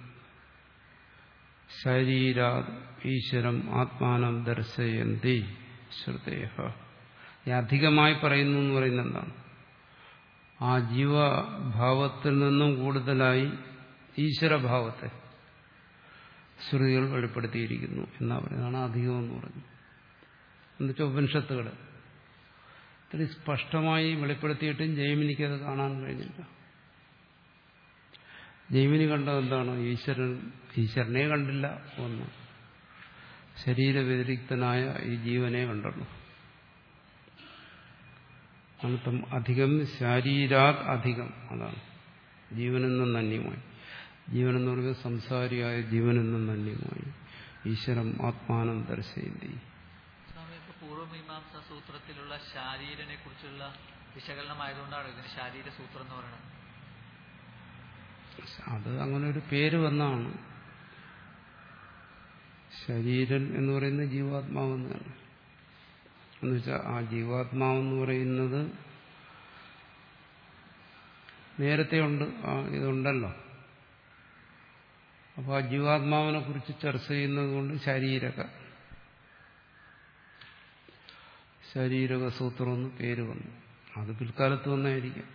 ശരീരാ ഈശ്വരം ആത്മാനം ദർശയന്തി ശ്രുതേഹ ഈ അധികമായി പറയുന്നു എന്ന് പറയുന്നത് എന്താണ് ആ ജീവഭാവത്തിൽ നിന്നും കൂടുതലായി ഈശ്വരഭാവത്തെ ശ്രുതികൾ വെളിപ്പെടുത്തിയിരിക്കുന്നു എന്നാ പറയുന്നതാണ് അധികം എന്ന് പറഞ്ഞു എന്നുവെച്ചാൽ ഉപനിഷത്തുകൾ ഇത്തിരി സ്പഷ്ടമായി വെളിപ്പെടുത്തിയിട്ടും ജൈമിനിക്ക് അത് കാണാൻ കഴിഞ്ഞില്ല ജൈമിനി കണ്ടത് എന്താണ് ഈശ്വരൻ ഈശ്വരനെ കണ്ടില്ല ഒന്ന് ശരീരവ്യതിരിക്തനായ ഈ ജീവനെ കണ്ടുള്ളൂ അനർത്ഥം അധികം ശാരീരാത് അധികം അതാണ് ജീവനിൽ നിന്ന് അന്യമായി ജീവനെന്ന് പറയുന്നത് സംസാരിയായ ജീവനിൽ നിന്ന് അന്യമായി ഈശ്വരം ആത്മാനം ദർശയന്തി സ്വാമി ഇപ്പൊ പൂർവ്വമീമാംസ സൂത്രത്തിലുള്ള ശാരീരനെ കുറിച്ചുള്ള വിശകലനമായതുകൊണ്ടാണ് ഇതിന് ശാരീര സൂത്രം എന്ന് പറയുന്നത് അത് അങ്ങനെ ഒരു പേര് വന്നാണ് ശരീരൻ എന്ന് പറയുന്നത് ജീവാത്മാവെന്നാണ് എന്നുവെച്ചാൽ ആ ജീവാത്മാവെന്ന് പറയുന്നത് നേരത്തെ ഉണ്ട് ആ ഇതുണ്ടല്ലോ അപ്പോൾ ആ ജീവാത്മാവിനെ കുറിച്ച് ചർച്ച ചെയ്യുന്നത് കൊണ്ട് ശാരീരക ശാരീരക സൂത്രം എന്ന് പേര് വന്നു അത് പിൽക്കാലത്ത് വന്നായിരിക്കും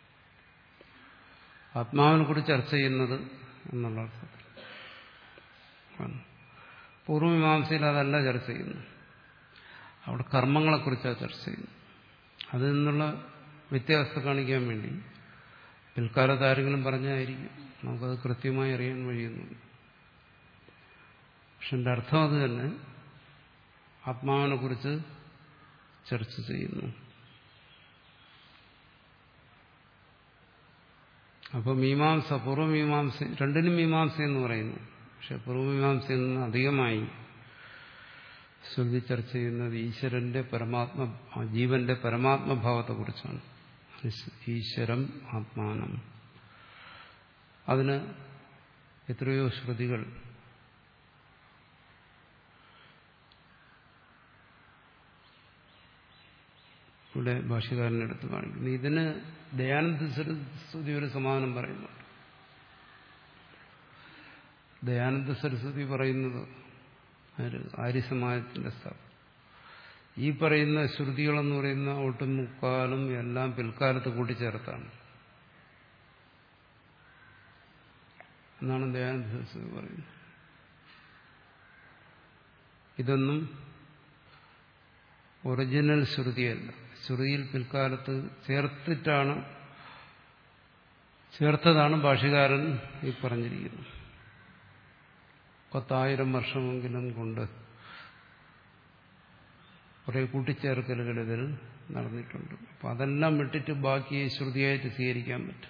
ആത്മാവിനെ കുറിച്ച് ചർച്ച ചെയ്യുന്നത് എന്നുള്ള അർത്ഥത്തിൽ ആണ്. പൂർവ്വമീമാംസയിൽ അതല്ല ചർച്ച ചെയ്യുന്നു അവിടെ കർമ്മങ്ങളെക്കുറിച്ചാണ് ചർച്ച ചെയ്യുന്നത് അതിൽ നിന്നുള്ള വ്യത്യാസത്തെ കാണിക്കാൻ വേണ്ടി പിൽക്കാലത്ത് ആരെങ്കിലും പറഞ്ഞായിരിക്കും നമുക്കത് കൃത്യമായി അറിയാൻ കഴിയുന്നുണ്ട് പക്ഷെ എൻ്റെ അർത്ഥം അത് തന്നെ ആത്മാവിനെ കുറിച്ച് ചർച്ച ചെയ്യുന്നു അപ്പോൾ മീമാംസ പൂർവ്വമീമാംസ രണ്ടിനും മീമാംസ എന്ന് പറയുന്നു പക്ഷെ പൂർവ്വമീമാംസയിൽ നിന്ന് അധികമായി ശ്രുതി ചർച്ച ചെയ്യുന്നത് ഈശ്വരന്റെ പരമാത്മ ആ ജീവന്റെ പരമാത്മഭാവത്തെക്കുറിച്ചാണ് ഈശ്വരം ആത്മാനം അതിന് എത്രയോ ശ്രുതികൾ ഇവിടെ ഭാഷ്യകാരനെടുത്ത് കാണിക്കുന്നു ഇതിന് ദയാനന്ദ സരസ്വതി ഒരു സമാധാനം പറയുന്നുണ്ട് ദയാനന്ദ സരസ്വതി പറയുന്നത് ആര് ആര്യസമാജത്തിന്റെ സ്ഥാപനം ഈ പറയുന്ന ശ്രുതികളെന്ന് പറയുന്ന ഒട്ടും മുക്കാലും എല്ലാം പിൽക്കാലത്ത് കൂട്ടിച്ചേർത്താണ് എന്നാണ് ദയാനന്ദ സരസ്വതി പറയുന്നത് ഇതൊന്നും ഒറിജിനൽ ശ്രുതിയല്ല ശ്രുതിയിൽ പിൽക്കാലത്ത് ചേർത്തിട്ടാണ് ചേർത്തതാണ് ഭാഷകാരൻ ഈ പറഞ്ഞിരിക്കുന്നത് പത്തായിരം വർഷമെങ്കിലും കൊണ്ട് കുറെ കൂട്ടിച്ചേർക്കലുകൾ ഇതിൽ നടന്നിട്ടുണ്ട് അപ്പം അതെല്ലാം വിട്ടിട്ട് ബാക്കി ശ്രുതിയായിട്ട് സ്വീകരിക്കാൻ പറ്റും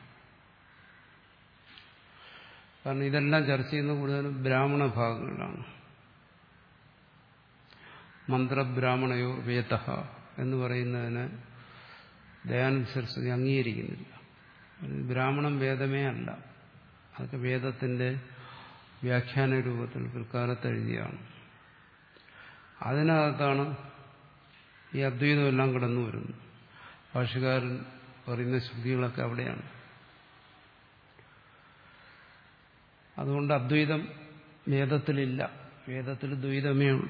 കാരണം ഇതെല്ലാം ചർച്ച ചെയ്യുന്ന കൂടുതലും ബ്രാഹ്മണ ഭാഗങ്ങളിലാണ് മന്ത്രബ്രാഹ്മണയോ വേദ എന്ന് പറയുന്നതിന് ദയാനന്ദ സരസ്വതി അംഗീകരിക്കുന്നില്ല അത് ബ്രാഹ്മണം വേദമേ അല്ല അതൊക്കെ വേദത്തിന്റെ വ്യാഖ്യാന രൂപത്തിൽ പിൽക്കാലത്ത് എഴുതിയാണ് അതിനകത്താണ് ഈ അദ്വൈതമെല്ലാം കടന്നു വരുന്നത് ഭാഷകാരൻ പറയുന്ന ശ്രുതികളൊക്കെ അവിടെയാണ് അതുകൊണ്ട് അദ്വൈതം വേദത്തിലില്ല വേദത്തിൽ ദ്വൈതമേ ഉള്ളൂ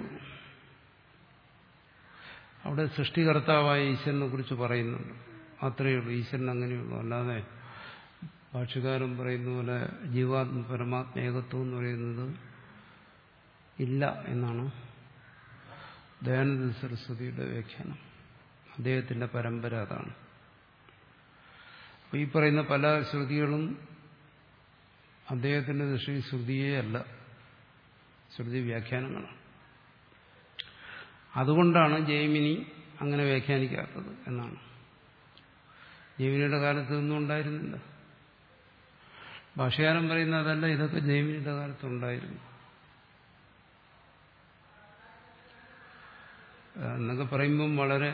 അവിടെ സൃഷ്ടികർത്താവായ ഈശ്വരനെ കുറിച്ച് പറയുന്നുണ്ട് അത്രയേ ഉള്ളൂ ഈശ്വരൻ അങ്ങനെയുള്ളൂ അല്ലാതെ ഭാഷകാരൻ പറയുന്ന പോലെ ജീവാത്മ പരമാത്മ ഏകത്വം എന്ന് പറയുന്നത് ഇല്ല എന്നാണ് ദയാനന്ദ സരസ്വതിയുടെ വ്യാഖ്യാനം അദ്ദേഹത്തിന്റെ പരമ്പര അതാണ് അപ്പോൾ ഈ പറയുന്ന പല ശ്രുതികളും അദ്ദേഹത്തിന്റെ ദൃഷ്ടി ശ്രുതിയേ അല്ല ശ്രുതി വ്യാഖ്യാനങ്ങളാണ് അതുകൊണ്ടാണ് ജൈമിനി അങ്ങനെ വ്യാഖ്യാനിക്കാത്തത് എന്നാണ് ജൈമിനിയുടെ കാലത്ത് ഒന്നും ഉണ്ടായിരുന്നില്ല ഭാഷകാരൻ പറയുന്ന അതല്ല ഇതൊക്കെ ജൈമിനിയുടെ കാലത്തുണ്ടായിരുന്നു എന്നൊക്കെ പറയുമ്പം വളരെ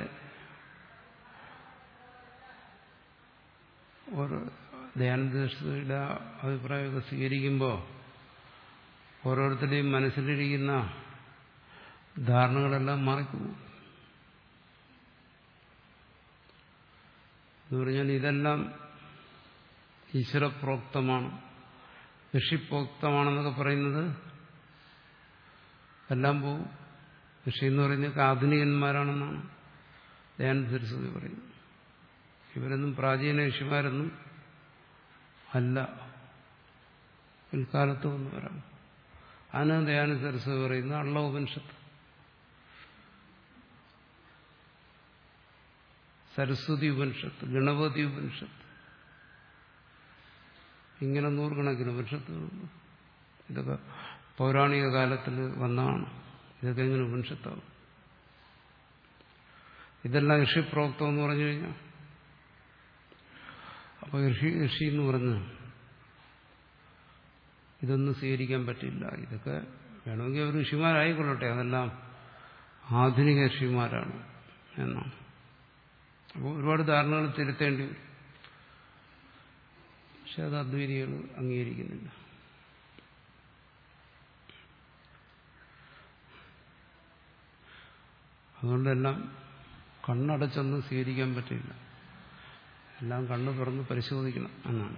ഒരു ദയാനന്ദയുടെ അഭിപ്രായമൊക്കെ സ്വീകരിക്കുമ്പോൾ ഓരോരുത്തരുടെയും മനസ്സിലിരിക്കുന്ന ധാരണകളെല്ലാം മാറിപ്പോകും എന്ന് പറഞ്ഞാൽ ഇതെല്ലാം ഈശ്വരപ്രോക്തമാണ് ഋഷിപ്രോക്തമാണെന്നൊക്കെ പറയുന്നത് എല്ലാം പോവും ഋഷി എന്ന് പറയുന്നത് ആധുനികന്മാരാണെന്നാണ് ദയാനന്ദ സരസ്വതി പറയുന്നത് ഇവരൊന്നും പ്രാചീന ഋഷിമാരൊന്നും അല്ല പിൽക്കാലത്ത് വന്നവരാണ് അതിന് ദയാനന്ദ സരസ്വതി പറയുന്ന അള്ള ഉപനിഷത്ത് സരസ്വതി ഉപനിഷത്ത് ഗണപതി ഉപനിഷത്ത് ഇങ്ങനെ നൂറുകണക്കിന് ഉപനിഷത്തുകളുണ്ട് ഇതൊക്കെ പൗരാണിക കാലത്തിൽ വന്നതാണ് ഇതൊക്കെ എങ്ങനെ ഉപനിഷത്താവും ഇതെല്ലാം ഋഷിപ്രോക്തം എന്ന് പറഞ്ഞു കഴിഞ്ഞാൽ അപ്പോൾ ഋഷി ഋഷി എന്ന് പറഞ്ഞ് ഇതൊന്നും സ്വീകരിക്കാൻ പറ്റില്ല ഇതൊക്കെ വേണമെങ്കിൽ അവർ ഋഷിമാരായിക്കൊള്ളട്ടെ അതെല്ലാം ആധുനിക ഋഷിമാരാണ് എന്നാണ് അപ്പോൾ ഒരുപാട് ധാരണകൾ തിരുത്തേണ്ടി വരും പക്ഷെ അത് അദ്വൈതികൾ അംഗീകരിക്കുന്നില്ല അതുകൊണ്ടെല്ലാം കണ്ണടച്ചൊന്നും സ്വീകരിക്കാൻ പറ്റില്ല എല്ലാം കണ്ണ് തുറന്ന് പരിശോധിക്കണം എന്നാണ്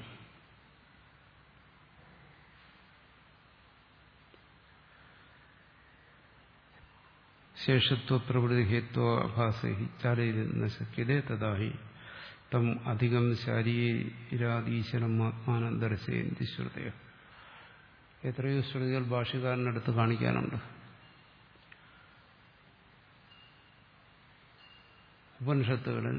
ശേഷത്വ പ്രകൃതി ഹേത്വ അഭാസി ചാലയിരുന്ന ശക്യതേ തഥാഹി തം അധികം ശാരീരാദീശ്വരം ആത്മാനം ദർശയന്തി ശ്രുതയ എത്രയോ ശ്രുതികൾ ഭാഷകാരനടുത്ത് കാണിക്കാനുണ്ട് ഉപനിഷത്തുകളിൽ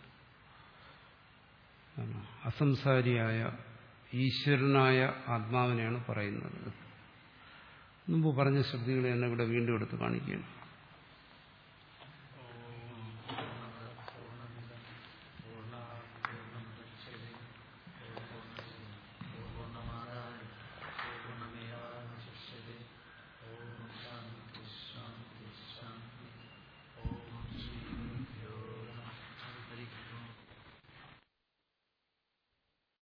അസംസാരിയായ ഈശ്വരനായ ആത്മാവിനെയാണ് പറയുന്നത് മുമ്പ് പറഞ്ഞ ശ്രുതികളെ തന്നെ ഇവിടെ വീണ്ടും എടുത്ത് കാണിക്കുകയാണ്